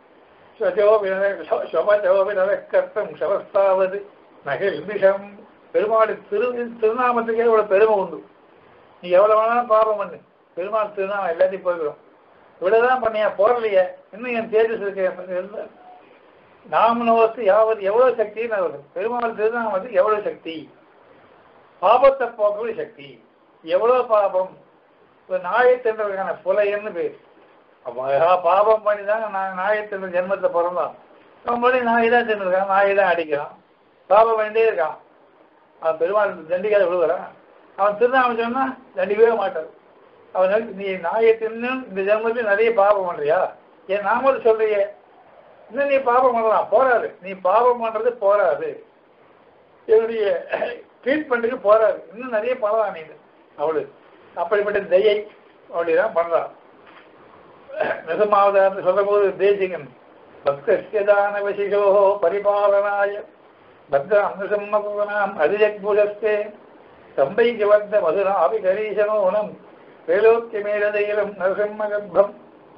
கர்த்தம் சவஸ்தாவது நகில் விஷம் பெருமாள் திரு திருநாமத்துக்கே இவ்வளவு பெருமை உண்டு நீ எவ்வளவு வேணாலும் பாவம் பண்ணு பெருமாள் திருநாமம் எல்லாத்தையும் போய்க்கிறோம் இவ்வளவுதான் பண்ணியா போறலையே இன்னும் என் தேஜஸ் இருக்கு நாம நோத்து யாவது எவ்வளவு சக்தின்னு வருது பெருமாள் திருநாமத்துக்கு எவ்வளவு சக்தி பாபத்தை போக்கக்கூடிய சக்தி எவ்வளவு பாபம் இப்போ நாயத்தன்றதுக்கான புலையன்னு பேர் அப்போ பாபம் பண்ணி தாங்க நான் நாயத்தன்ற ஜென்மத்தை பிறந்தான் அவன் பண்ணி நாய் தான் தின்னுருக்கான் நாய் தான் அடிக்கிறான் பாபம் வேண்டே இருக்கான் அவன் பெருமாள் தண்டிக்காத விழுகிறான் அவன் திருநாமம் சொன்னா தண்டிக்கவே மாட்டான் அவன் நீ நாயை தின்னு இந்த ஜென்மத்தில் நிறைய பாபம் பண்றியா என் நாமத்தை சொல்றியே இன்னும் நீ பாபம் பண்ணலாம் போராது நீ பாபம் பண்றது போராது என்னுடைய ட்ரீட்மெண்ட்டுக்கு போறாரு இன்னும் நிறைய பண்ணலாம் நீ அவளு அப்படிப்பட்ட தயை அப்படிதான் பண்றான் நிசமாவதாரத்தை சொல்லும் போது தேசிகன் பக்தஸ்யதான வசிஷோ பரிபாலனாய பத்ராம் நிசம்மகுணாம் அதிஜக்புஷஸ்தே சம்பைக்கு வந்த மதுராபி கரீசனோனம் வேலோக்கிய மேலதையிலும் நரசிம்ம கர்ப்பம்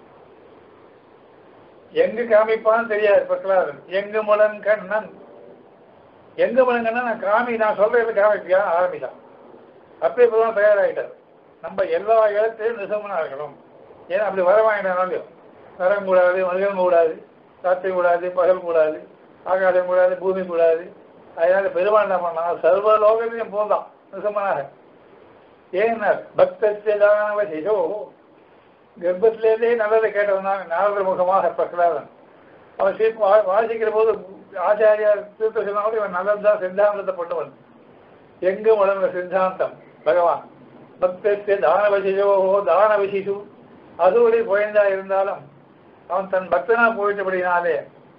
எங்கு காமிப்பான்னு தெரியாது பிரகலாதன் எங்கு முடன் கண்ணன் எங்க முழங்கன்னா நான் காமி நான் சொல்றது காமிப்பியா ஆரம்பித்தான் அப்பே இப்பதான் தயாராகிட்டார் நம்ம எல்லா இடத்திலும் நிசமனா இருக்கணும் ஏன்னா அப்படி வரவாங்கிட்டாலும் இல்லையோ நரம் கூடாது மனிதன் கூடாது காற்று கூடாது பகல் கூடாது ஆகாசம் கூடாது பூமி கூடாது அதனால பெருமாள் என்ன பண்ணா சர்வ லோகத்தையும் போந்தான் நிசமனாக ஏன்னா பக்தத்தானவ சிசோ கர்ப்பத்திலேருந்தே நல்லதை கேட்டவன் தான் நாரதர் முகமாக பிரகலாதன் அவன் சீப் வாசிக்கிற போது ஆச்சாரியார் திருத்த சொன்னாலும் இவன் நல்லதுதான் சித்தாந்தத்தை பண்ணுவன் எங்கும் வளர்ந்த சித்தாந்தம் பகவான் பக்தத்தை தானவசிஷோ தானவசிஷு அதுவரை குழந்தா இருந்தாலும் அவன் தன் பக்தனா போயிட்டபடினாலே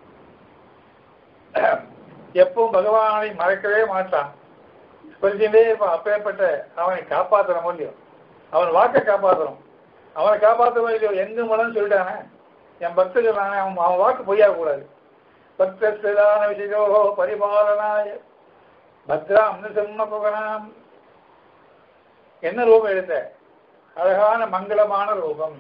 எப்பவும் பகவானை மறக்கவே மாட்டான் சொல்லிட்டே இருப்பான் அப்பேற்பட்ட அவனை காப்பாற்றணும் முடியும் அவன் வாக்கை காப்பாற்றணும் அவனை காப்பாற்றணும் இல்லையோ எங்கும் வளர்ந்து சொல்லிட்டானே என் பக்தர்கள் நானே அவன் அவன் வாக்கு பொய்யாகக்கூடாது பக்தஸ்தான விஷயோ பரிபாலனாய பத்ராம் சிம்ம புகனாம் என்ன ரூபம் எடுத்த அழகான மங்களமான ரூபம்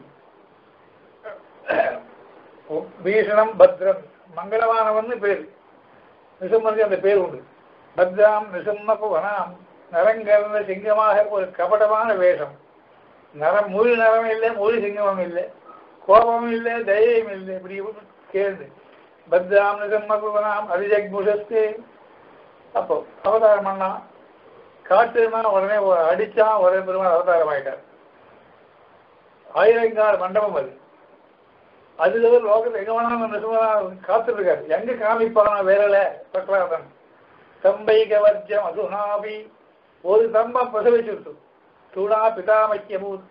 பீஷணம் பத்ரம் மங்களமானவன் பேர் நிசம்மனுக்கு அந்த பேர் உண்டு பத்ராம் நிசம்ம புகனாம் நரங்கர்ந்த சிங்கமாக ஒரு கபடமான வேஷம் நரம் முழு நரம் இல்லை முழு சிங்கமும் இல்லை கோபமும் இல்லை தைரியம் இல்லை இப்படி கேள்வி பத்ராம் நிசம்மகுவனாம் அரிஜக் முஷஸ்தே அப்போ அவதாரம் பண்ணா காட்டுனா உடனே அடிச்சா ஒரே பெருமாள் அவதாரம் ஆயிட்டார் ஆயிரங்கார மண்டபம் அது அதுல ஒரு லோகத்தில் எங்க வேணாலும் நிசமனா காத்துட்டு இருக்காரு எங்க காமிப்பானா வேறல பிரகலாதன் தம்பை கவர்ஜம் அதுனாபி ஒரு தம்பம் பிரசவிச்சு விட்டு சூடா பிதாமக்கியபூத்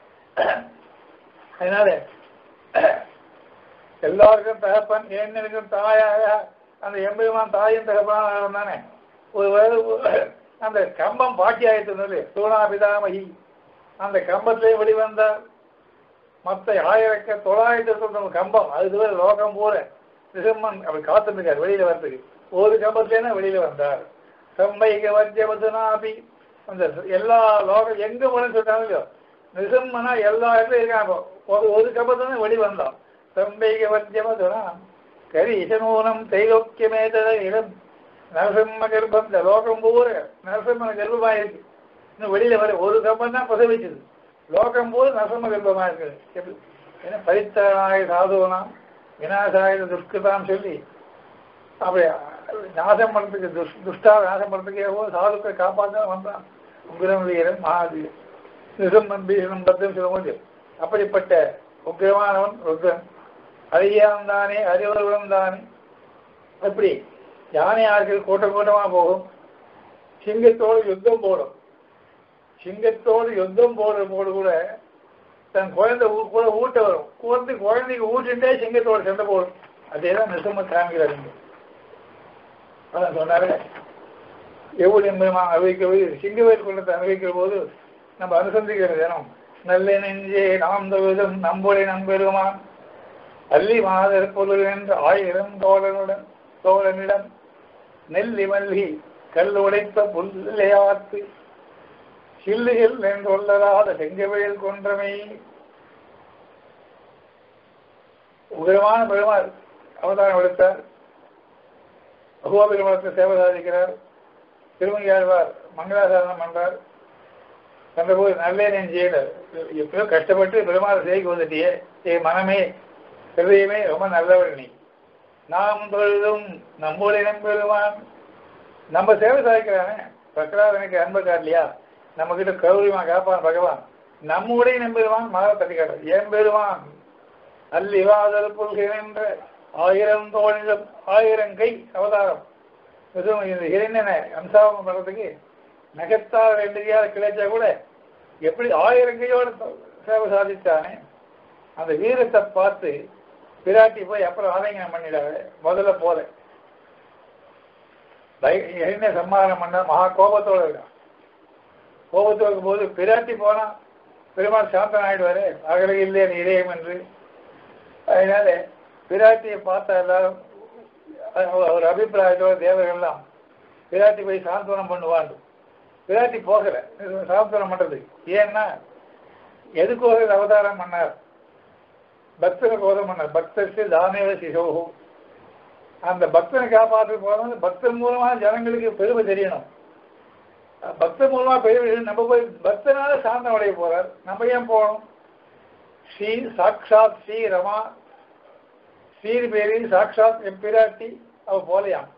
அதனால எல்லாருக்கும் தகப்பன் என்னனுக்கும் தாயாக அந்த எம்பெருமான் தாயும் தகப்பனாக தானே ஒரு வயது அந்த கம்பம் பாக்கி ஆயிட்டு சூனா பிதாமகி அந்த கம்பத்திலே வெளிவந்தார் மற்ற ஆயிரக்க தொள்ளாயிரத்தி இருபத்தொன்று கம்பம் அது லோகம் பூர நிசம்மன் அப்படி காத்துருக்கார் வெளியில வர்றதுக்கு ஒரு கம்பத்திலேனா வெளியில வந்தார் செம்மைக வர்ஜபதுனாபி அந்த எல்லா லோகம் எங்க போனு சொல்றாங்க நிசம்மனா எல்லா இடத்துலயும் இருக்காங்க ஒரு ஒரு கம்பத்துல வெளி வந்தான் செம்மைக வர்ஜபதுனா கரீசனூனம் தைலோக்கியமேதத இடம் நரசிம்ம கர்ப்பம் இந்த லோகம் பூர நரசிம்மன கர்ப்பமாயிருக்கு இன்னும் வெளியில வர ஒரு கர்ப்பம் தான் பிரசவிச்சது லோகம் பூர நரசிம்ம கர்ப்பமா இருக்குது எப்படி ஏன்னா பரித்தனாய சாதுவனா விநாசாய துஷ்கிருதான்னு சொல்லி அப்படி நாசம் பண்ணுறதுக்கு துஷ் துஷ்டா நாசம் பண்ணுறதுக்கே சாதுக்களை காப்பாற்ற வந்தான் உக்ரம் வீரன் மகாதீர் நிசம்மன் பீஷணம் பத்தம் சொல்ல முடியும் அப்படிப்பட்ட உக்கிரமானவன் ருத்ரன் அறியான் தானே அறிவர்களும் தானே எப்படி யானை ஆட்கள் கூட்டம் கூட்டமா போகும் சிங்கத்தோடு யுத்தம் போடும் சிங்கத்தோடு யுத்தம் போடுற போது கூட தன் குழந்தை ஊ- கூட ஊட்ட வரும் குழந்தை குழந்தைக்கு ஊட்டிட்டே சிங்கத்தோட சண்டை போடும் அதே தான் நிசம்ம காமிக்கிறாருங்க அதான் சொன்னாரு எவ்வளவு என்பதுமாக அனுபவிக்க சிங்கவேல் குள்ளத்தை அனுபவிக்கிற போது நம்ம அனுசந்திக்கிற தினம் நல்ல நெஞ்சே நாம் தவிதும் நம்புடைய நம்பெருமான் அள்ளி மாதர் பொருள் என்று ஆயிரம் தோழனுடன் தோழனிடம் நெல்லி மல்லி கல் உடைத்த புல்லையாத்து சில்லுகள் என்றொல்லராத செங்கவேல் கொன்றமை உயரமான பெருமாள் அவதாரம் எடுத்தார் பகவா பெருமாளுக்கு சேவை சாதிக்கிறார் திருமங்கியாழ்வார் மங்களாசாரணம் பண்றார் கண்டபோது நல்லே நான் செய்யல எப்பயோ கஷ்டப்பட்டு பெருமாள் செய்திக்கு வந்துட்டியே என் மனமே ஹிருதயமே ரொம்ப நல்லவள் நீ நாம் தொழுதும் நம்முடைய நம்பெருமான் நம்ம சேவை சாதிக்கிறானே பிரகலாதனுக்கு அன்பு காட்டலையா நம்ம கிட்ட கௌரியமா காப்பான் பகவான் நம்முடைய நம்பெருமான் மகா தட்டி காட்டுறது என் பெருமான் அல்லிவாதல் புல்கின்ற ஆயிரம் தோழிலும் ஆயிரம் கை அவதாரம் மிகவும் இந்த இளைஞனை அம்சாவம் பண்றதுக்கு நகத்தால் ரெண்டு கையால் கிடைச்சா கூட எப்படி ஆயிரம் கையோட சேவை சாதித்தானே அந்த வீரத்தை பார்த்து பிராட்டி போய் அப்புறம் ஆலயனம் பண்ணிடாரு முதல்ல போல என்ன சம்மானம் பண்ண மகா கோபத்தோட இருக்கான் கோபத்தோடு போது பிராட்டி போனா பெருமாள் சாந்தன் ஆயிடுவாரு அகல இல்லையே இதயம் என்று அதனால பிராட்டியை பார்த்த எல்லாரும் ஒரு அபிப்பிராயத்தோட தேவர்கள்லாம் பிராட்டி போய் சாந்தனம் பண்ணுவான் பிராட்டி போகல சாந்தனம் பண்றது ஏன்னா எதுக்கோக அவதாரம் பண்ணார் பக்தனை கோதம் பண்ணார் பக்தருக்கு தானேவ சிசோகு அந்த பக்தனை காப்பாற்ற போறது பக்தன் மூலமா ஜனங்களுக்கு பெருமை தெரியணும் பக்தன் மூலமா பெருமை நம்ம போய் பக்தனால சாந்தம் அடைய போறார் நம்ம ஏன் போகணும் ஸ்ரீ சாட்சாத் ஸ்ரீ ரமா ஸ்ரீ பேரி சாட்சாத் எம்பிராட்டி அவ போலையாம்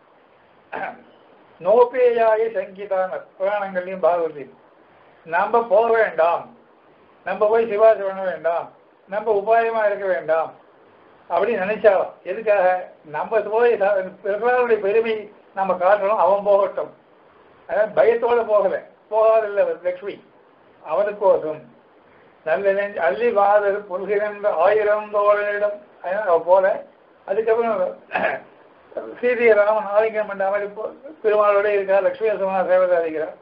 நோபேயாய சங்கீதான புராணங்களையும் பாகவத்தையும் நம்ம போக வேண்டாம் நம்ம போய் சிவாசி பண்ண வேண்டாம் நம்ம உபாயமா இருக்க வேண்டாம் அப்படின்னு நினைச்சாலும் எதுக்காக நம்ம போய் பிரகலாருடைய பெருமை நம்ம காட்டணும் அவன் போகட்டும் அதாவது பயத்தோட போகல போகாதில்ல லக்ஷ்மி அவனுக்கோசம் நல்ல நெஞ்சு அள்ளி வாதர் புல்கின்ற ஆயிரம் தோழனிடம் அவ போல அதுக்கப்புறம் சீதையை ராமன் ஆலிங்கம் பண்ண மாதிரி பெருமாளோட இருக்கார் லட்சுமி சுமனா சேவை சாதிக்கிறார்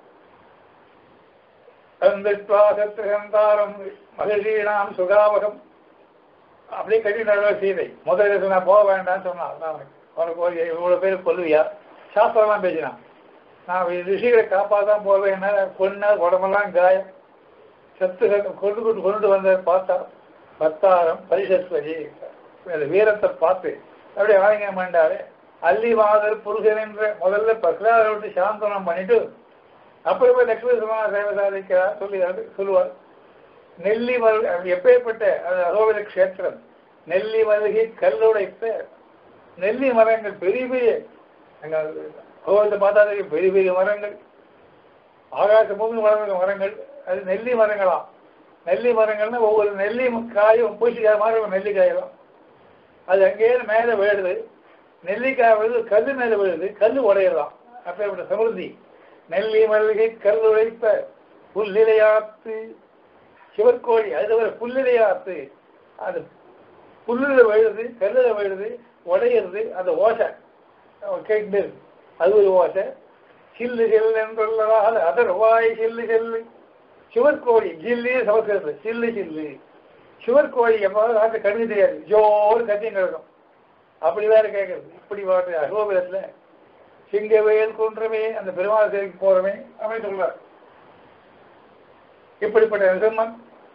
சத்திரகந்தாரம் மகிழ்ச்சியினாம் சுகாவகம் அப்படியே கட்டி நடுவ சீதை முதல்ல நான் போக வேண்டாம்னு சொன்னான் ராமன் அவனுக்கு ஒரு இவ்வளவு பேர் கொல்லுவியா சாஸ்திரம்லாம் பேசினான் நான் ரிஷிகளை காப்பாதான் போவேன் என்ன கொன்ன உடம்பெல்லாம் காயம் சத்து கொண்டு கொண்டு கொண்டு வந்த பார்த்தா பத்தாரம் பரிசஸ்வரி அந்த வீரத்தை பார்த்து அப்படியே ஆலிங்கம் பண்ணாரு அல்லிவாதர் புருஷன் என்ற முதல்ல பிரகலாத விட்டு சாந்தனம் பண்ணிட்டு அப்புறம் போய் லட்சுமி சுமனா சேவை சாதிக்கிறார் சொல்லி சொல்லுவார் நெல்லி மருக எப்பேற்பட்ட அது அகோவில கஷேத்திரம் நெல்லி மருகி கல்லுடைத்த நெல்லி மரங்கள் பெரிய பெரிய அகோவிலத்தை பார்த்தா தெரியும் பெரிய பெரிய மரங்கள் ஆகாச பூமி வளர்ந்த மரங்கள் அது நெல்லி மரங்களாம் நெல்லி மரங்கள்னா ஒவ்வொரு நெல்லி காயும் பூச்சிக்காய் மாதிரி நெல்லிக்காயும் அது அங்கேயே மேலே விழுது நெல்லிக்காய் விழுது கல் மேலே விழுது கல் உடையலாம் அப்பேற்பட்ட சமிருத்தி நெல்லி மல்லிகை கல் உழைப்ப புல்லிலையாத்து சிவற்கோழி அது ஒரு புல்லிலையாத்து அது புல்லுல விழுது கல்லுல விழுது உடையிறது அந்த ஓசை கேட்டு அது ஒரு ஓசை சில்லு செல் என்றுள்ளதால் அதர்வாய் சில்லு செல்லு சிவற்கோழி ஜில்லு சமஸ்கிருதத்தில் சில்லு சில்லு சிவற்கோழி எப்போது நாட்டு கண்ணு தெரியாது ஜோறு கத்தியும் கிடக்கும் அப்படி வேற கேட்கறது இப்படி பாட்டு அகோபுரத்தில் சிங்கவேல் குன்றமே அந்த பெருமாள் சேவைக்கு போறமே அப்படின்னு சொல்றார் இப்படிப்பட்ட நிசம்மன்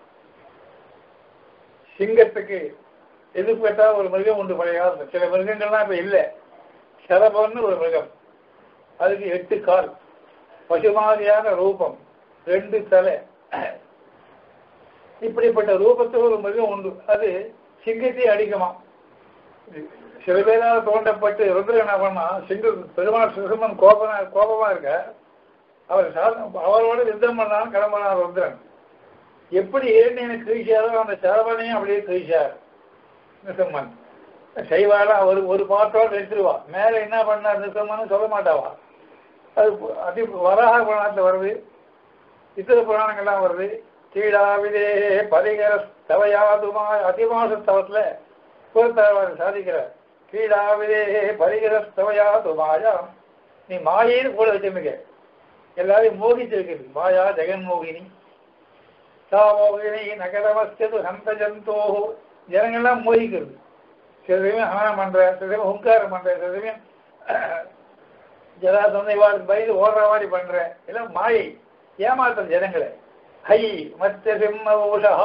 சிங்கத்துக்கு எதிர்பட்டா ஒரு மிருகம் உண்டு பழைய காலத்தில் சில மிருகங்கள்லாம் இப்ப இல்லை சரபன்னு ஒரு மிருகம் அதுக்கு எட்டு கால் பசுமாதியான ரூபம் ரெண்டு தலை இப்படிப்பட்ட ரூபத்தில் ஒரு மிருகம் உண்டு அது சிங்கத்தை அடிக்குமா சில பேரால் தோண்டப்பட்டு ருத்ரன் என்ன பண்ணா சிங்க பெருமாள் சிசுமன் கோபமா கோபமா இருக்க அவர் அவரோட யுத்தம் பண்ணாலும் கிளம்பினார் ருத்ரன் எப்படி ஏன்னு கிழிச்சாரோ அந்த சரவணையும் அப்படியே கிழிச்சார் நிசம்மன் செய்வாளா ஒரு ஒரு பாட்டோட எடுத்துருவா மேல என்ன பண்ணார் நிசம்மன் சொல்ல மாட்டாவா அது அதி வராக புராணத்தில் வருது இத்தர புராணங்கள்லாம் வருது கீழாவிதே பரிகர தவையாதுமா அதிமாச தவத்தில் புறத்தலைவர் சாதிக்கிறார் கீழாவிதே பரிகர தவையாதுமாயா நீ மாயைன்னு கூட வச்சிருக்க எல்லாரையும் மோகிச்சிருக்குது மாயா ஜெகன் மோகினி சா மோகினி நகரமஸ்து ஹந்த ஜந்தோ ஜனங்கள்லாம் மோகிக்கிறது சில சமயம் ஹனம் பண்ற சில சமயம் ஹுங்காரம் பண்ற சில சமயம் ஜலாசந்தை வாழ் பயந்து ஓடுற மாதிரி பண்ற எல்லாம் மாயை ஏமாத்தல் ஜனங்களை ஹை மத்த சிம்ம ஊஷா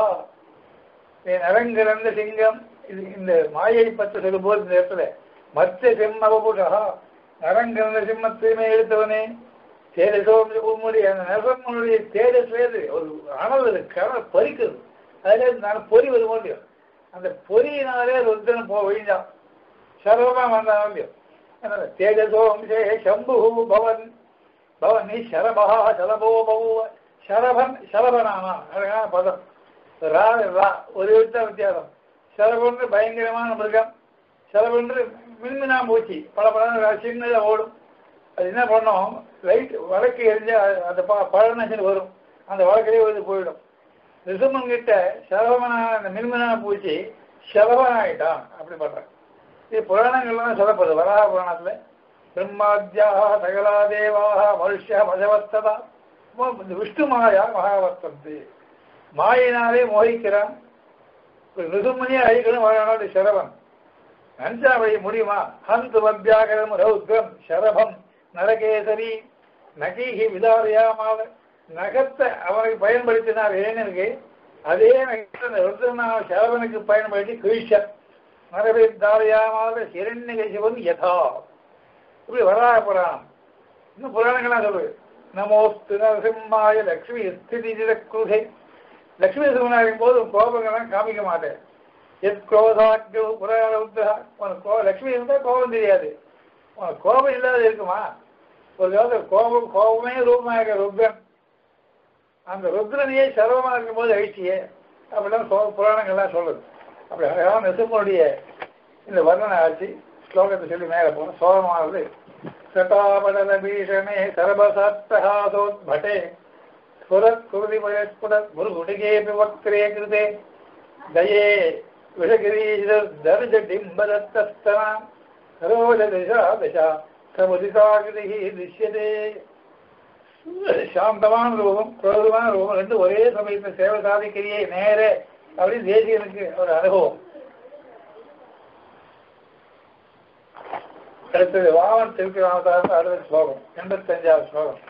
நீ நரங்கிறந்த சிங்கம் இது இந்த மாயை பற்றி சொல்லும்போது இந்த இடத்துல மத்த சிம்ம ஊஷா நரங்கிறந்த சிம்மத்தையுமே எடுத்தவனே தேஜசோம் உம்முடைய அந்த நரசனுடைய தேஜஸ்லேருந்து ஒரு அனல் அது கடல் பறிக்குது அதுல நான் பொறி வருமோ இல்லையோ அந்த பொறியினாலே ருத்ரன் போ விழிஞ்சான் சர்வமா வந்தான் இல்லையோ அதனால தேஜசோ அம்சே சம்பு பவன் பவன் நீ சரபா சலபோ பவுவ சரபன் சரபனானா அழகான பதம் ரா ரா ஒரு விட்ட வித்தியாசம் சரபன்று பயங்கரமான மிருகம் சரபன்று மின்மினா பூச்சி பல பல சின்னதாக ஓடும் அது என்ன பண்ணும் லைட் வழக்கு எரிஞ்சு அந்த ப பழநசன் வரும் அந்த வழக்கிலே வந்து போயிடும் ரிசுமன் கிட்ட சரவமனான அந்த மின்மினா பூச்சி சரவன் ஆயிட்டான் அப்படி பண்றான் இது புராணங்கள்லாம் சொல்லப்படுது வராக புராணத்துல பிரம்மாத்யாக சகலா தேவாக மனுஷா பஜவத்ததா இந்த விஷ்ணு மாயா மகாவர்த்தந்து மாயினாலே மோகிக்கிறான் ரிசுமனியை அழிக்கணும் வரணும் சரவன் நஞ்சா வழி முடியுமா ஹந்து மத்தியாகரம் ரௌத்ரம் சரபம் நரகேசரி நகீகி விதாரியாமால நகத்தை அவனுக்கு பயன்படுத்தினார் இளைஞனுக்கு அதே நகத்தை ருத்ரனா சரவனுக்கு பயன்படுத்தி கிழிச்ச நரவே தாரியாமால சிரண்ய சிவன் யதா இப்படி வராக புராணம் இன்னும் புராணங்கள்லாம் சொல்லுது நமோஸ்து நரசிம்மாய லக்ஷ்மி ஸ்திதி குருகை லக்ஷ்மி சிவனாரின் போது கோபங்கள்லாம் காமிக்க மாட்டேன் எத் குரோதாக்கியோ புராண உத்தரா உனக்கு கோ லக்ஷ்மி இருந்தால் கோபம் தெரியாது உனக்கு கோபம் இல்லாத இருக்குமா ஒரு காலத்தில் கோபம் கோபமே ரூபமாக ருத்ரன் அந்த ருத்ரனையே சர்வமாக இருக்கும்போது அழிச்சியே அப்படிலாம் சோ புராணங்கள்லாம் சொல்லுது அப்படி அழகான நெசுமனுடைய இந்த வர்ணனை ஆச்சு ஸ்லோகத்தை சொல்லி மேலே போனோம் சோகமானது சட்டாபடல பீஷணே சரபசத்தஹாசோத்பட்டே ஸ்புரத் குருதி பயஸ்புரத் குருகுடிகேபி வக்திரே கிருதே தயே விஷகிரீஷர் தர்ஜ டிம்பதத்தஸ்தனா சரோஜ திசா திசா சமுதிதாகிருதி திருஷ்யதே சாந்தமான ரூபம் குரோதமான ரூபம் ரெண்டு ஒரே சமயத்தில் சேவை சாதிக்கிறியே நேர அப்படின்னு தேசியனுக்கு ஒரு அனுபவம் அடுத்தது வாமன் திருப்பி ராமதாஸ் அடுத்த ஸ்லோகம் எண்பத்தஞ்சாவது ஸ்லோகம்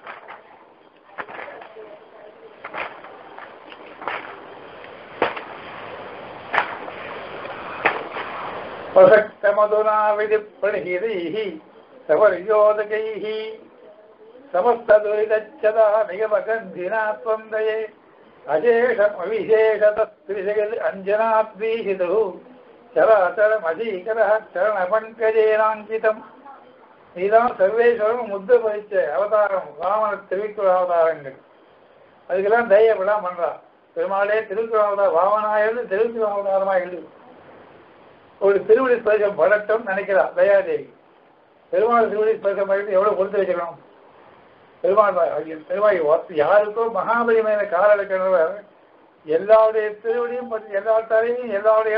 प्रसक्तमधुना विधिप्रणिहितैः सवर्योदकैः समस्तदुरितच्छदा निगमगन्धिना त्वं दये अशेषमविशेषतस्त्रिजगद् अञ्जनाद्वीषितुः चराचरमधीकरः चरणपङ्कजेनाङ्कितम् இதுதான் சர்வேஸ்வரன் முத்து பதிச்ச அவதாரம் ராமன திருவிக்குற அவதாரங்கள் அதுக்கெல்லாம் தைரியப்படாம பண்றான் பெருமாளே திருக்குற அவதாரம் வாமனா எழுது திருக்குற அவதாரமா எழுது ஒரு திருவடி ஸ்பர்சம் படட்டும் நினைக்கிறா தயாதேவி பெருமாள் திருவடி ஸ்பர்சம் பண்ணிட்டு எவ்வளவு கொடுத்து வச்சுக்கணும் பெருமாள் பெருமாள் யாருக்கோ மகாபலி மேல கால இருக்கிறவர் எல்லாருடைய திருவடியும் எல்லா தலையும் எல்லாருடைய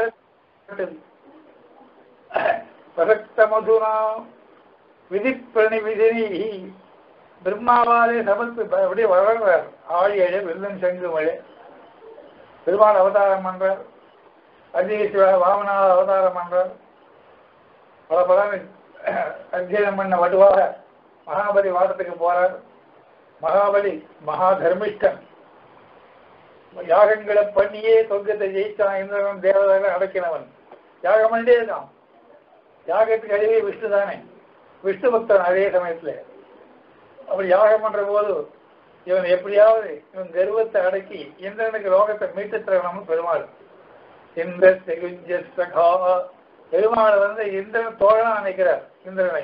பிரசக்த மதுனா விதிப்பிரணி விதினி பிரம்மாவாலே சமத்து அப்படியே வளர்றார் ஆழியழ வெள்ளம் செங்கு மழை பெருமாள் அவதாரம் பண்றார் அத்தியசிவ வாமனா அவதாரம் பண்றார் பல பல அத்தியனம் பண்ண வடுவாக மகாபலி வாதத்துக்கு போறார் மகாபலி மகா தர்மிஷ்டன் யாகங்களை பண்ணியே சொர்க்கத்தை ஜெயிச்சான் இந்திரன் தேவதாக அடக்கினவன் யாகம் பண்ணிட்டே இருக்கான் யாகத்துக்கு அழிவே விஷ்ணு தானே விஷ்ணு பக்தன் அதே சமயத்துல அப்படி யாகம் பண்ற போது இவன் எப்படியாவது இவன் கர்வத்தை அடக்கி இந்திரனுக்கு லோகத்தை மீட்டு தரணும்னு பெருமாள் இந்த சகா பெருமாள் வந்து இந்திரன் தோழனா நினைக்கிறார் இந்திரனை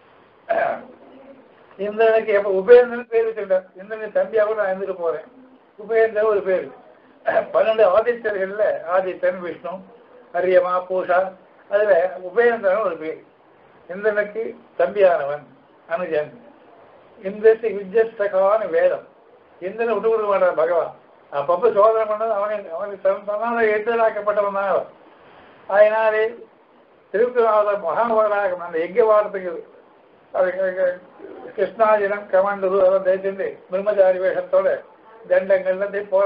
இந்திரனுக்கு எப்ப உபேந்திரன் பேர் வச்சுட்டார் இந்திரனுக்கு தம்பியா கூட நான் இருந்துட்டு போறேன் உபேந்திரன் ஒரு பேர் பன்னெண்டு ஆதித்தர்கள்ல ஆதித்தன் விஷ்ணு அரியமா பூஷா அதுல உபேந்திரன் ஒரு பேர் இந்திரனுக்கு தம்பியானவன் அனுஜன் இந்திரத்தை விஜயஸ்தகான வேதம் இந்திரனை விட்டு கொடுக்க மாட்டார் பகவான் அப்பப்ப சோதனை பண்ணது அவனுக்கு அவனுக்கு தன் தன்னால எதிராக்கப்பட்டவன் தான் அவன் அதனாலே திருக்குறாவதர் மகாபாரகம் அந்த யஜ்யபாரத்துக்கு அது கிருஷ்ணாஜினம் கமாண்டரு அதெல்லாம் தேய்ச்சிருந்து பிரம்மச்சாரி வேஷத்தோட தண்டங்கள்ல போற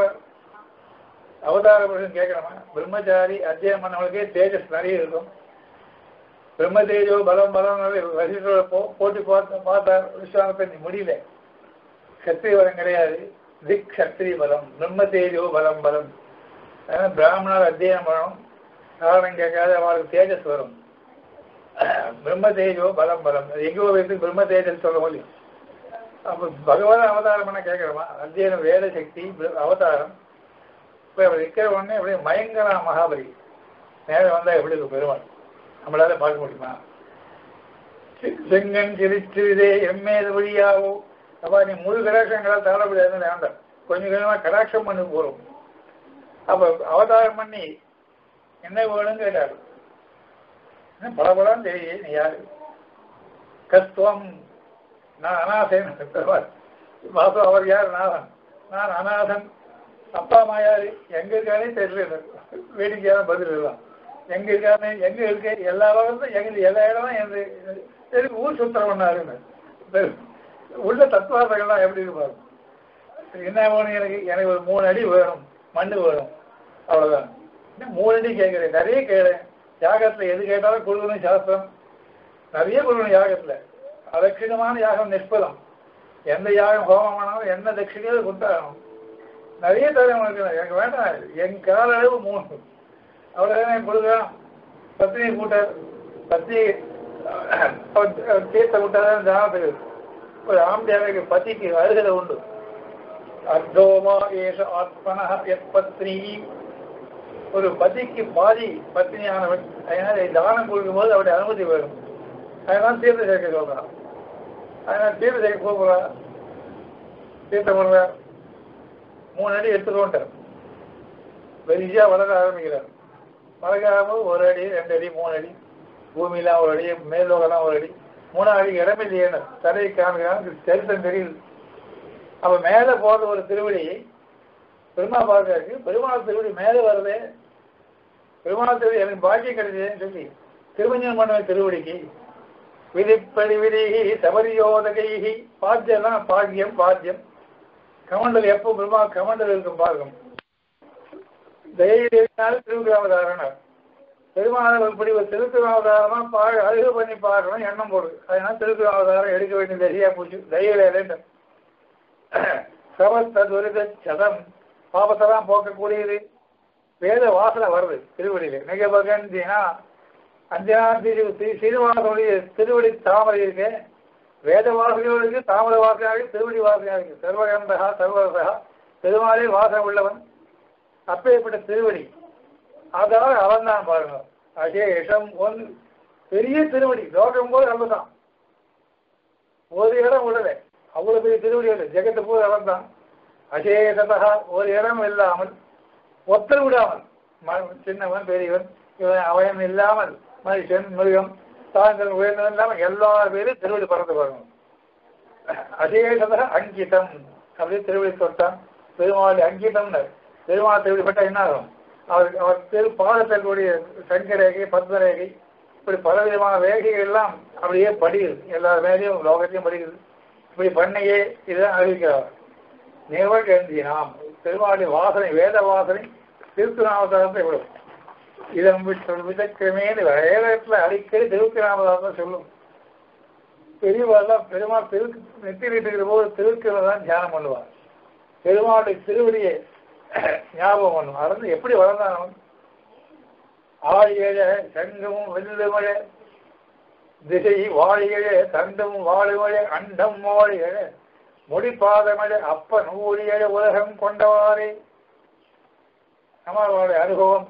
அவதார புருஷன் கேட்கணுமா பிரம்மச்சாரி அத்தியனம் பண்ணவங்களுக்கே தேஜஸ் நிறைய இருக்கும் பிரம்மதேஜோ பலம் பலம் வசிஷ்டோட போ போட்டி பார்த்து பார்த்தா விஸ்வாமித்திரன் முடியல சத்திரிய பலம் கிடையாது திக் சத்திரிய பலம் பிரம்மதேஜோ பலம் பலம் அதனால பிராமணர் அத்தியனம் பண்ணணும் காரணம் கேட்காத அவளுக்கு தேஜஸ் வரும் பிரம்ம தேஜோ பலம் பலம் அது எங்கோ வைத்து பிரம்ம தேஜஸ் சொல்ல முடியும் அப்ப பகவான் அவதாரம் பண்ண கேட்கிறோமா அத்தியனம் வேத சக்தி பிர- அவதாரம் இப்ப அவர் இருக்கிற உடனே அப்படியே மயங்கலாம் மகாபலி நேரம் வந்தா எப்படி இருக்கும் பெருமாள் நம்மளால பார்க்க முடியுமா செ- செங்கன் சிரிச்சிருதே எம்மேது வழியாவோ அப்பா நீ முழு கடாட்சங்களால் தவற முடியாதுன்னு வேண்டாம் கொஞ்சம் கொஞ்சமா கடாட்சம் பண்ணி போறோம் அப்ப அவதாரம் பண்ணி என்ன வேணும்னு கேட்டாரு என்ன பலபலம் தெரியுது நீ யாரு கஸ்துவம் நான் அநாதன் வாசு அவர் யார் நாதன் நான் அநாதன் அப்பா அம்மா யாரு எங்க இருக்கானே தெரியல எனக்கு. வேடிக்கையான பதில் எல்லாம் எங்க இருக்கானே எங்க இருக்கு எல்லா இடமும் எங்க எல்லா இடமும் எந்த எனக்கு ஊர் சுத்தரவண்ணாருன்னு உள்ள தத்துவார்த்தங்கள்லாம் எப்படி இருப்பாரு என்ன வேணும் எனக்கு எனக்கு ஒரு மூணு அடி வேணும் மண்ணு வேணும் அவ்வளவுதான் என்ன மூணு அடி கேட்கிறேன் நிறைய கேட்கிறேன் யாகத்துல எது கேட்டாலும் கொடுக்கணும் சாஸ்திரம் நிறைய கொடுக்கணும் யாகத்துல அதட்சிணமான யாகம் நிஷ்பலம் எந்த யாகம் ஹோமம் ஆனாலும் என்ன தட்சிணையோ கொடுத்தாகணும் நிறைய தரம் உனக்கு எனக்கு வேண்டாம் என் கால அளவு மூணு அவ்வளவுதான் எனக்கு கொடுக்கலாம் பத்தினி கூட்ட பத்தி தீர்த்த கூட்டாதான் தானத்துக்கு ஒரு ஆம்பியாருக்கு பத்திக்கு அருகதை உண்டு அர்த்தோமா ஏஷ ஆத்மன எப்பத்னி ஒரு பதிக்கு பாதி பத்னியானவன் அதனால தானம் கொடுக்கும்போது அவருடைய அனுமதி வேணும் அதனால தீர்த்த சேர்க்க சொல்றான் அதனால தீர்த்த சேர்க்க போகிறா தீர்த்தம் பண்ணுற மூணு அடி எடுத்துக்கோன்ட்டார் பெரிசா வளர ஆரம்பிக்கிறார் வளர்க்காம ஒரு அடி ரெண்டு அடி மூணு அடி பூமியெல்லாம் ஒரு அடி மேலோகெல்லாம் ஒரு அடி மூணாவது அடி இடமில்லையே தரையை காமிக்கிறாங்க சரித்தம் தெரியுது அப்ப மேல போறது ஒரு திருவடி பெருமா பார்க்கறதுக்கு பெருமாள் திருவடி மேல வருதே பெருமாள் திருவடி எனக்கு பாக்கியம் கிடைச்சதுன்னு சொல்லி திருமஞ்சனம் பண்ண திருவடிக்கு விதிப்படி விதிகி சபரியோதகைகி பாத்தியம்லாம் பாக்கியம் பாத்தியம் கமண்டல் எப்போ பெருமா கமண்டல் இருக்கும் பாருங்க தைரியத்தினால திருவிழாவதாரணர் பெருமாள் இப்படி ஒரு திருக்குறாவதாரமா பா அழுகு பண்ணி பார்க்கணும் எண்ணம் போடுது அதனால திருக்குறாவதாரம் எடுக்க வேண்டிய தரியா போச்சு தைரியம் சமஸ்த துரித சதம் பாபத்தெல்லாம் போக்கக்கூடியது வேத வாசனை வருது திருவடியில மிக பகந்தினா அஞ்சனா திரு சீனிவாசனுடைய திருவடி தாமரை இருக்கு வேத வாசனையோடு இருக்கு தாமரை வாசனையாக இருக்கு திருவடி வாசனையாக இருக்கு சர்வகந்தகா சர்வரசகா பெருமாளே வாசனை உள்ளவன் அப்பேற்பட்ட திருவடி அதாவது அவன் தான் பாருங்க அசேஷம் ஒன்று பெரிய திருவடி லோகம் போது அவன்தான் ஒரு இடம் உள்ளது அவ்வளவு பெரிய திருவடி இல்லை ஜெகத்து போது அவன் தான் அசேஷதா ஒரு இடம் இல்லாமல் ஒத்தர் விடாமல் ம- சின்னவன் பெரியவன் இவன் அவன் இல்லாமல் மனுஷன் மிருகம் தாங்கள் உயர்ந்தவன் இல்லாமல் எல்லா பேரும் திருவடி பறந்து வரணும் அசேஷதா அங்கிதம் அப்படியே திருவடி தொட்டான் பெருமாள் அங்கிதம்னு பெருமாள் திருவடி பட்டா என்ன ஆகும் அவர் அவர் திரு பாதத்தில் கூடிய சங்கரேகை பத்மரேகை இப்படி பலவிதமான ரேகைகள் எல்லாம் அப்படியே படியுது எல்லா வேலையும் லோகத்தையும் படிக்குது இப்படி பண்ணையே இதுதான் அறிவிக்கிறார் நிகழ்கந்தி நாம் பெருமாளுடைய வாசனை வேத வாசனை திருத்துநாமதாரத்தை விடும் இதன் விட்டு விதக்கிரமே வேதத்துல அடிக்கடி திருத்திராமதாரம் சொல்லும் பெரியவாள்லாம் பெருமாள் திரு நெத்திலிட்டு இருக்கிற போது திருக்கிறத தான் தியானம் பண்ணுவார் பெருமாளுடைய திருவடியை ஞாபகம் பண்ணும் அறந்து எப்படி வளர்ந்தான் அவன் ஆழியழ சங்கமும் வெல்லுமழ திசை வாழியழ தண்டும் வாழுமழ அண்டம் வாழியழ முடிப்பாதமழ அப்பன் ஊழியழ உலகம் கொண்டவாறே நம்மளுடைய அனுபவம்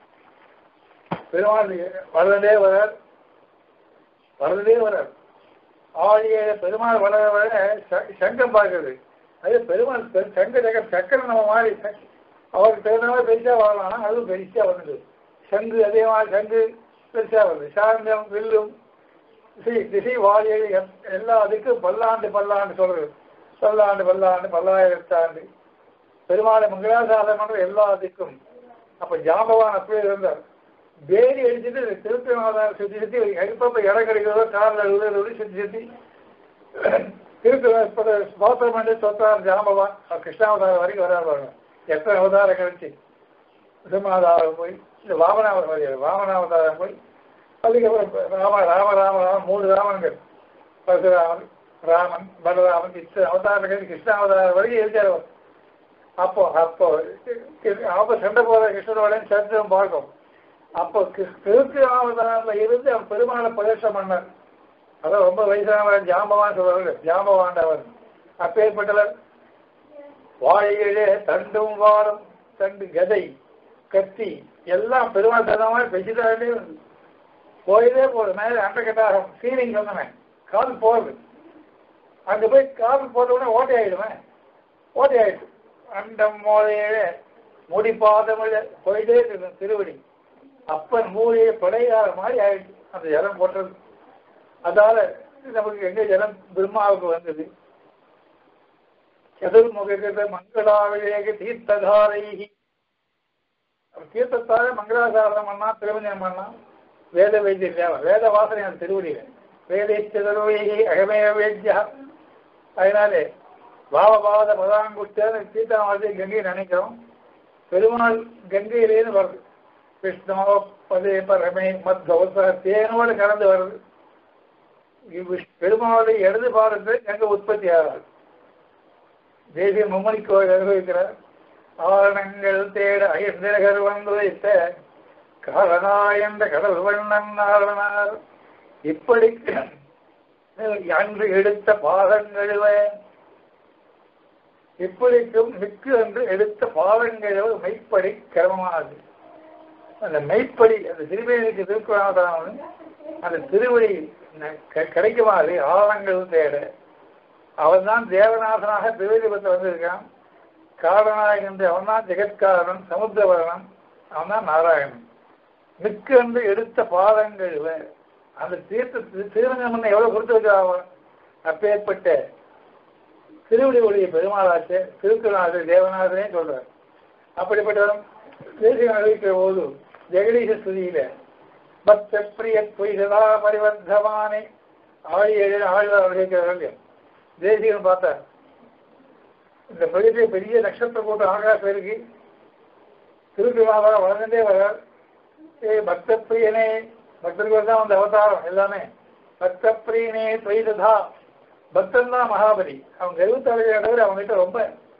பெருமாள் வளர்ந்தே வரார் வளர்ந்தே வரார் ஆழியழ பெருமாள் வளர வளர ச- சங்கம் பார்க்கிறது அது பெருமாள் பெ- சங்க ஜெகன் சக்கரை நம்ம மாதிரி ச- அவருக்கு தகுந்த மாதிரி பெருசா வாழலாம் அதுவும் பெருசா வந்தது சங்கு அதே மாதிரி சங்கு பெருசா வருது சாந்தம் வில்லும் திசை திசை வாழியல் எல்- எல்லா அதுக்கும் பல்லாண்டு பல்லாண்டு சொல்றது பல்லாண்டு பல்லாண்டு பல்லாயிரத்தாண்டு பெருமாளை மங்களாசாதனம் பண்ற எல்லா அதுக்கும் அப்ப ஜாம்பவான் அப்படியே இருந்தார் வேலி அடிச்சுட்டு திருப்பதிநாதார் சுத்தி சுத்தி எப்பப்ப இடம் கிடைக்கிறதோ காரில் எழுதுறதோடு சுத்தி சுத்தி திருப்பதி ஸ்தோத்திரம் பண்ணி சொத்தார் ஜாம்பவான் அவர் கிருஷ்ணாவதாரம் வரைக்கும் வராரு பாருங்க எத்தனை அவதாரம் கழிச்சு சிம்மாவதாரம் போய் இந்த வாமனாவதாரம் வாமனாவதாரம் போய் அதுக்கப்புறம் ராம ராம ராம ராம மூணு ராமன்கள் பரசுராமன் ராமன் பலராமன் இத்தனை அவதாரங்கள் கிருஷ்ண அவதாரம் வரைக்கும் இருக்கார் அவர் அப்போ அப்போ அப்போ சண்டை போகிற கிருஷ்ணனோட சரித்திரம் பார்க்கும் அப்போ கிருக்கு அவதாரத்தில் இருந்து அவர் பெருமாளை பிரதேசம் பண்ணார் அதான் ரொம்ப வயசானவர் ஜாம்பவான் சொல்றாரு ஜாம்பவாண்டவர் அப்பேற்பட்டவர் வாழைகளே தண்டும் வாரம் தண்டு கதை கத்தி எல்லாம் பெருமாள் தந்தமாக பெச்சுதாண்டே போயதே போகுது மேலே அண்டக்கட்டாகம் சீலிங் சொன்னேன் கால் போகுது அங்கே போய் கால் போட்ட உடனே ஓட்டை ஆயிடுவேன் ஓட்டை ஆயிடுச்சு அண்டம் மோதையிலே முடி பாதமிழ போயிட்டே இருக்கு திருவடி அப்பன் மூலையை படையாத மாதிரி ஆயிடுச்சு அந்த ஜலம் போட்டது அதால நமக்கு எங்க ஜலம் பிரம்மாவுக்கு வந்தது சதுர்முக மங்களாவிலேக தீர்த்ததாரை தீர்த்தத்தால மங்களாசாரணம் பண்ணா திருமஞ்சனம் பண்ணா வேத வைத்தியம் தேவை வேத வாசனை அந்த திருவடியில வேதை சதுர்வைகி அகமே வேத்தியா அதனாலே பாவபாத பதாங்குஷ்ட சீதாவாதி கங்கை நினைக்கிறோம் பெருமாள் கங்கையிலேருந்து வருது விஷ்ணு பதே பரமே மத்வச தேனோடு கலந்து வருது பெருமாளுடைய இடது பாதத்தை கங்கை உற்பத்தி ஆகிறார் தேசிய மும்மணி கோயில் அனுபவிக்கிறார் ஆரணங்கள் தேட அயர்ந்தகர் வந்து வைத்த காரணா என்ற கடல் வண்ணன் நாரணார் இப்படி அன்று எடுத்த பாதங்களில் இப்படிக்கும் மிக்கு என்று எடுத்த பாதங்களில் மெய்ப்படி கிரமமானது அந்த மெய்ப்படி அந்த திருவேணிக்கு திருக்குறாதான் அந்த திருவடி கிடைக்குமாறு ஆழங்கள் தேட அவன் தான் தேவநாதனாக திருவேதிபத்தில் வந்திருக்கான் காரணாய் என்று அவன் தான் ஜெகத்காரன் சமுத்திரவரணன் அவன் தான் நாராயணன் மிக்க என்று எடுத்த பாதங்களில் அந்த தீர்த்த திருமணம் எவ்வளவு கொடுத்து வச்சாவன் அப்பேற்பட்ட திருவடி ஒளிய பெருமாளாச்சு திருக்குறநாதர் தேவநாதனே சொல்றார் அப்படிப்பட்டவரும் தேசியம் அறிவிக்கிற போது ஜெகதீச ஸ்துதியில பக்த பிரிய பொய்தா பரிவர்த்தமானே ஆழிய ஆழ்வார் அறிவிக்கிறார்கள் தேசியம் பார்த்தார் இந்த பகுதியில் பெரிய நட்சத்திர கூட்டம் ஆகாசம் இருக்கு திருக்குறளாக வளர்ந்துட்டே வர்றார் ஏ பக்த பிரியனே பக்தர்கள் தான் அந்த அவதாரம் எல்லாமே பக்த பிரியனே தொய்ததா பக்தன் தான் மகாபலி அவங்க எழுபத்தாறு அவங்ககிட்ட ரொம்ப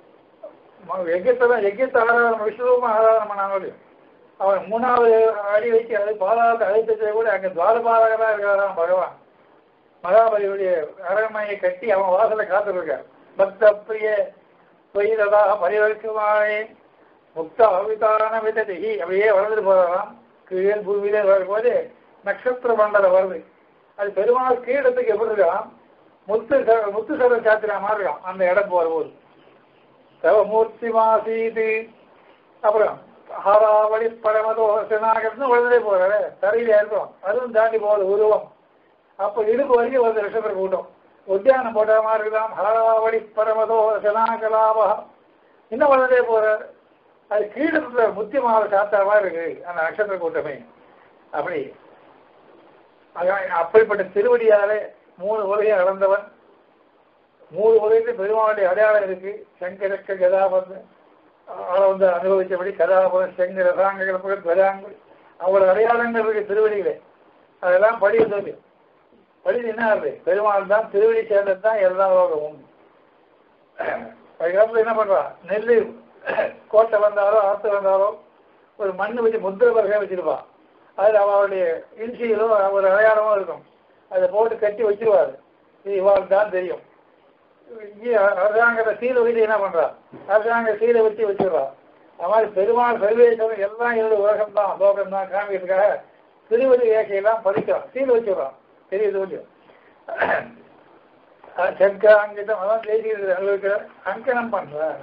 எக்கத்தான் எக்கத்த ஆராதனம் விஷ்ணுவும் ஆராதனம் பண்ணாங்க அவன் மூணாவது அடி வச்சு அது பாதாளத்தை அழைத்ததை கூட அங்கே துவாரபாலகராக இருக்கிறாராம் பகவான் மகாபலியுடைய அரண்மனையை கட்டி அவன் வாசலை காத்துருக்கார் பக்த பிரிய பொய்ததாக பரிவர்க்குமானே முக்த அவிதான விததி அப்படியே வளர்ந்துட்டு போகலாம் கீழே பூமியிலே வரும்போது நட்சத்திர மண்டலம் வருது அது பெருமாள் கீழத்துக்கு எப்படி இருக்கலாம் முத்து முத்து சர சாத்திரா மாதிரி இருக்கும் அந்த இடம் போகும்போது தவமூர்த்தி மாசீது அப்புறம் ஹாராவளி பரமதோ சினாகர்னு உடனே போறாரு தரையில இருக்கும் அதுவும் தாண்டி போகுது உருவம் அப்போ இடுப்பு வரைக்கும் ஒரு லட்சம் கூட்டம் உத்தியானம் போட்ட மாதிரி இருக்கலாம் ஹாராவளி பரமதோ சினாகலாபா இன்னும் உடனே போறாரு அது கீழே முத்தி மாலை சாத்தா மாதிரி இருக்கு அந்த நட்சத்திர கூட்டமே அப்படி அப்படிப்பட்ட திருவடியாலே மூணு உலகையும் இழந்தவன் மூணு உலகத்தில் பெருமாளுடைய அடையாளம் இருக்கு சங்கரக்க கதாபந்த அவளை வந்து அனுபவித்தபடி கதாபதம் செங்க ரசாங்க கதாங்கு அவங்களோட அடையாளங்கள் இருக்கு திருவடியிலே அதெல்லாம் படி சொல்லு படி என்ன ஆகுது பெருமாள் தான் திருவடி சேர்ந்தது தான் எல்லா லோகமும் அதுக்கப்புறம் என்ன பண்றான் நெல் கோட்டை வந்தாலோ ஆத்து வந்தாலோ ஒரு மண்ணு வச்சு முத்திர பலகை வச்சிருப்பான் அது அவருடைய இன்சியிலோ ஒரு அடையாளமோ இருக்கும் அதை போட்டு கட்டி வச்சிருவாரு இது இவாளுக்கு தான் தெரியும் அரசாங்கத்தை சீலை வச்சு என்ன பண்றா அரசாங்க சீலை வச்சு வச்சிடுறா அது மாதிரி பெருமாள் சர்வேஸ்வரன் எல்லாம் என்னோட உலகம் தான் லோகம் தான் காமிக்கிறதுக்காக திருவடி ரேகையெல்லாம் பதிக்கிறான் சீலை வச்சிடுறான் தெரியுது கொஞ்சம் சங்க அங்கிட்டம் அதான் தேசிய அனுபவிக்கிற அங்கனம் பண்றார்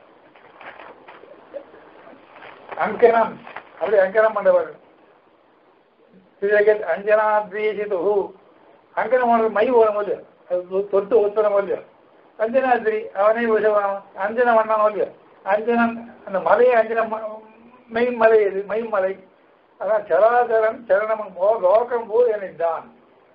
அங்கனம் அப்படி அங்கனம் பண்றவர் சிவகத் அஞ்சனா துவேசிது அங்கனம் பண்ண மை ஓடும்போது அது தொட்டு ஒத்துறம் இல்லையோ அஞ்சனாதிரி அவனே விஷவான் அஞ்சன வண்ணம் இல்லையோ அஞ்சனன் அந்த மலையை அஞ்சனம் மெய்மலை இது மெய்மலை அதான் சராசரன் சரணம் போ லோகம் போ எனத்தான்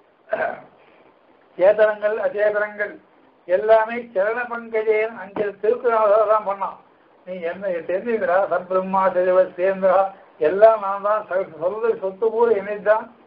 சேதனங்கள் அச்சேதனங்கள் எல்லாமே சரண பங்கஜேன் அங்கே திருக்குறள் தான் பண்ணான் நீ என்ன தெரிஞ்சுக்கிறா சத்பிரம்மா தெளிவர் சேர்ந்தா எல்லாம் நான் தான் சொல்றது சொத்து பூரா என்னைத்தான்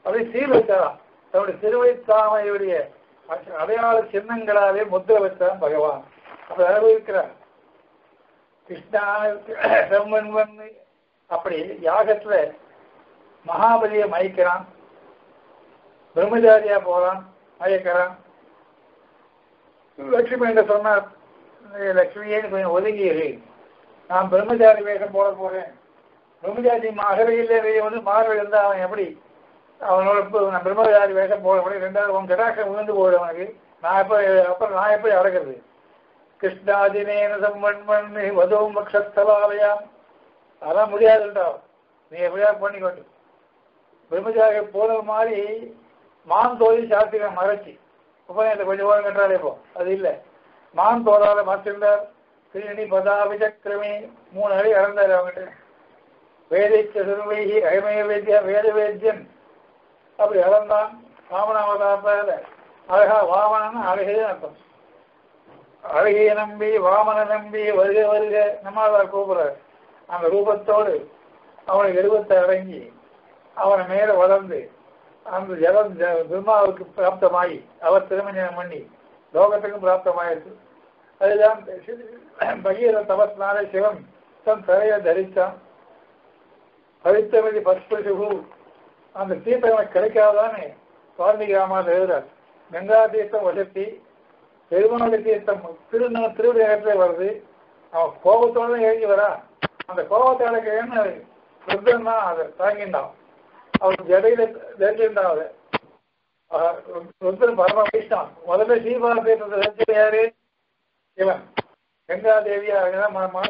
அப்படி சீல் வச்சாராம் தன்னுடைய திருவைத்தாமையுடைய அடையாள சின்னங்களாலே முத்திர வச்சான் பகவான் அப்ப அனுபவிக்கிறார் கிருஷ்ணா செம்மன் அப்படி யாகத்துல மகாபலியை மயக்கிறான் பிரம்மச்சாரியா போறான் மயக்கிறான் லட்சுமி என்று சொன்னார் லட்சுமியே கொஞ்சம் ஒதுங்கியது நான் பிரம்மச்சாரி வேஷம் போட போறேன் பிரம்மச்சாரி மகரையில் வந்து மாறல் இருந்தா அவன் எப்படி அவனோட இப்ப நான் பிரம்மச்சாரி வேஷம் போட முடியும் ரெண்டாவது உன் கடாட்சம் விழுந்து போயிடும் அவனுக்கு நான் எப்ப அப்புறம் நான் எப்படி அடக்கிறது கிருஷ்ணாதினேன சம்மன் வதவும் பக்ஷஸ்தலாலயாம் அதெல்லாம் முடியாதுன்றா நீ எப்படியாவது பண்ணிக்கொண்டு பிரம்மச்சாரி போன மாதிரி மான் தோழி சாஸ்திர மறைச்சி உபநயத்தை கொஞ்சம் ஓரம் கட்டுறாரு இப்போ அது இல்லை மான் தோளால மறைச்சிருந்தார் திருநி பதா விசக்கிரமே மூணு அடி இறந்தார் அவங்ககிட்ட வேதிச்ச சிறுவைகி அயமய வேத்தியா வேத வேத்தியன் அப்படி இறந்தான் வாமனாவதாரத்தால அழகா வாமனன் அழகே அர்த்தம் அழகிய நம்பி வாமன நம்பி வருக வருக நம்மாதார் கூப்பிடுறார் அந்த ரூபத்தோடு அவனுக்கு எழுபத்தை அடங்கி அவனை மேல வளர்ந்து அந்த ஜலம் பிரம்மாவுக்கு பிராப்தமாகி அவர் திருமஞ்சனம் பண்ணி லோகத்துக்கும் பிராப்தமாயிருக்கு அதுதான் பகீர தபஸ்னாலே சிவன் தன் தலையை தரித்தான் பவித்தமதி பஸ்பசுகு அந்த தீர்த்தம் எனக்கு கிடைக்காதானே வால்மீகி ராமாவில் எழுதுறார் கங்கா தீர்த்தம் வசத்தி பெருமாள் தீர்த்தம் திரு திருவிழா வருது அவன் கோபத்தோட எழுதி வரா அந்த கோபத்தை அடக்க ருத்ரன் தான் அதை தாங்கிண்டான் அவன் ஜடையில தரிசிருந்தான் அதை ருத்ரன் பரம வைஷ்ணவன் முதல்ல சீபா தீர்த்தத்தை தரிச்சது யாரு இவன் கங்கா தேவியாக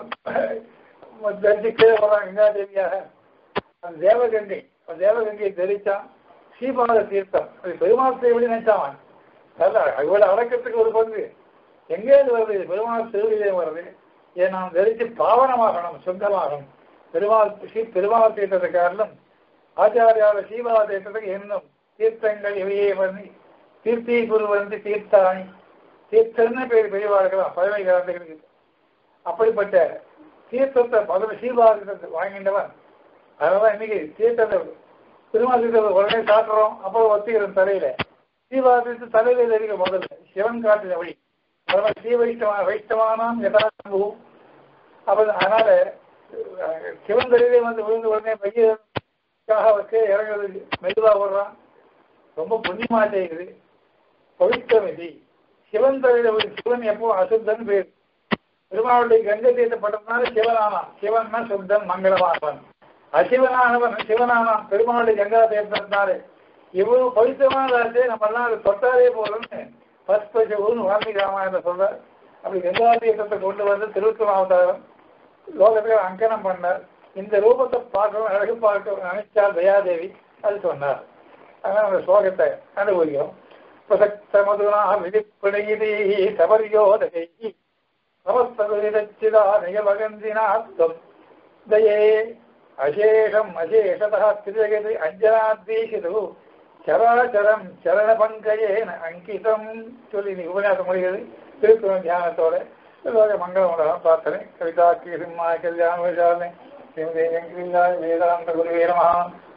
தரிசி கீழே வரான் கங்கா தேவியாக அந்த தேவகங்கை அந்த தேவகங்கையை தரிச்சான் சீபாத தீர்த்தம் அது பெருமாள் திருவடி நினைச்சான் அல்ல இவ்வளவு அடக்கத்துக்கு ஒரு பங்கு எங்கேருந்து வருது இது பெருமாள் திருவடியிலே வருது இதை நாம் தரித்து பாவனமாகணும் சுத்தமாகணும் பெருமாள் ஸ்ரீ பெருமாள் தீர்த்தத்தை காரணம் ஆச்சாரியார சீபா தீர்த்தத்துக்கு என்னும் தீர்த்தங்கள் இவையே பண்ணி தீர்த்தி குரு வந்து தீர்த்தாணி தீர்த்தன்னு பேர் பெரியவார்களாம் பழமை காலத்துக்கு அப்படிப்பட்ட தீர்த்தத்தை முதல்ல சீபா தீர்த்தத்தை வாங்கின்றவன் அதனால இன்னைக்கு தீர்த்தத்தை திருமா தீர்த்தத்தை உடனே சாட்டுறோம் அப்புறம் ஒத்திக்கிறோம் தலையில சீபா தீர்த்த தலையில தெரிவிக்க முதல்ல சிவன் காட்டின வழி அதனால ஸ்ரீ வைஷ்ணவ வைஷ்ணவானாம் யதாசம்பு அப்ப அதனால சிவன் தலையிலே வந்து விழுந்து உடனே பையனுக்காக வச்சு இறங்குறது மெதுவா ஓடுறான் ரொம்ப புண்ணியமா செய்யுது பவித்திரமிதி சிவன் தலையில ஒரு சிவன் எப்போ அசுத்தன் பேர் பெருமாளுடைய கங்கை தீர்த்தப்பட்டதுனால சிவன் ஆனான் சிவன்னா சுத்தன் மங்களமானவன் அசிவனானவன் சிவனானான் பெருமாளுடைய கங்கா தீர்த்தத்தினாலே இவ்வளவு பவித்திரமானதாச்சு நம்ம எல்லாம் அது தொட்டாலே போதும்னு பஸ்பசவுன்னு வால்மீகி ராமாயணம் சொல்ற அப்படி கங்கா தீர்த்தத்தை கொண்டு வந்து திருவிக்கிரமாவதாரம் லோகத்துல அங்கனம் பண்ணார் இந்த ரூபத்தை பார்க்கணும் அழகு பார்க்க நினைச்சால் தயாதேவி அது சொன்னார் அதனால அந்த ஸ்லோகத்தை அனுபவிக்கிறோம் பிரசக்த மதுனா விதிப்பிணையிதே சபரியோதகை நமஸ்தகுதிதச்சிதா நிகமகந்தினாத்வம் தயே அசேஷம் அசேஷதः திரிஜகதி அஞ்சனாத்வீஷிது சராச்சரம் சரண பங்கஜேன அங்கிதம் சொல்லி நீ உபன்யாசம் முடிகிறது திருக்குறள் தியானத்தோட லோக மங்களமோட பிரார்த்தனை கவிதா கீசிம்மா கல்யாண விசாரணை வேதாந்த குருவே நமஹா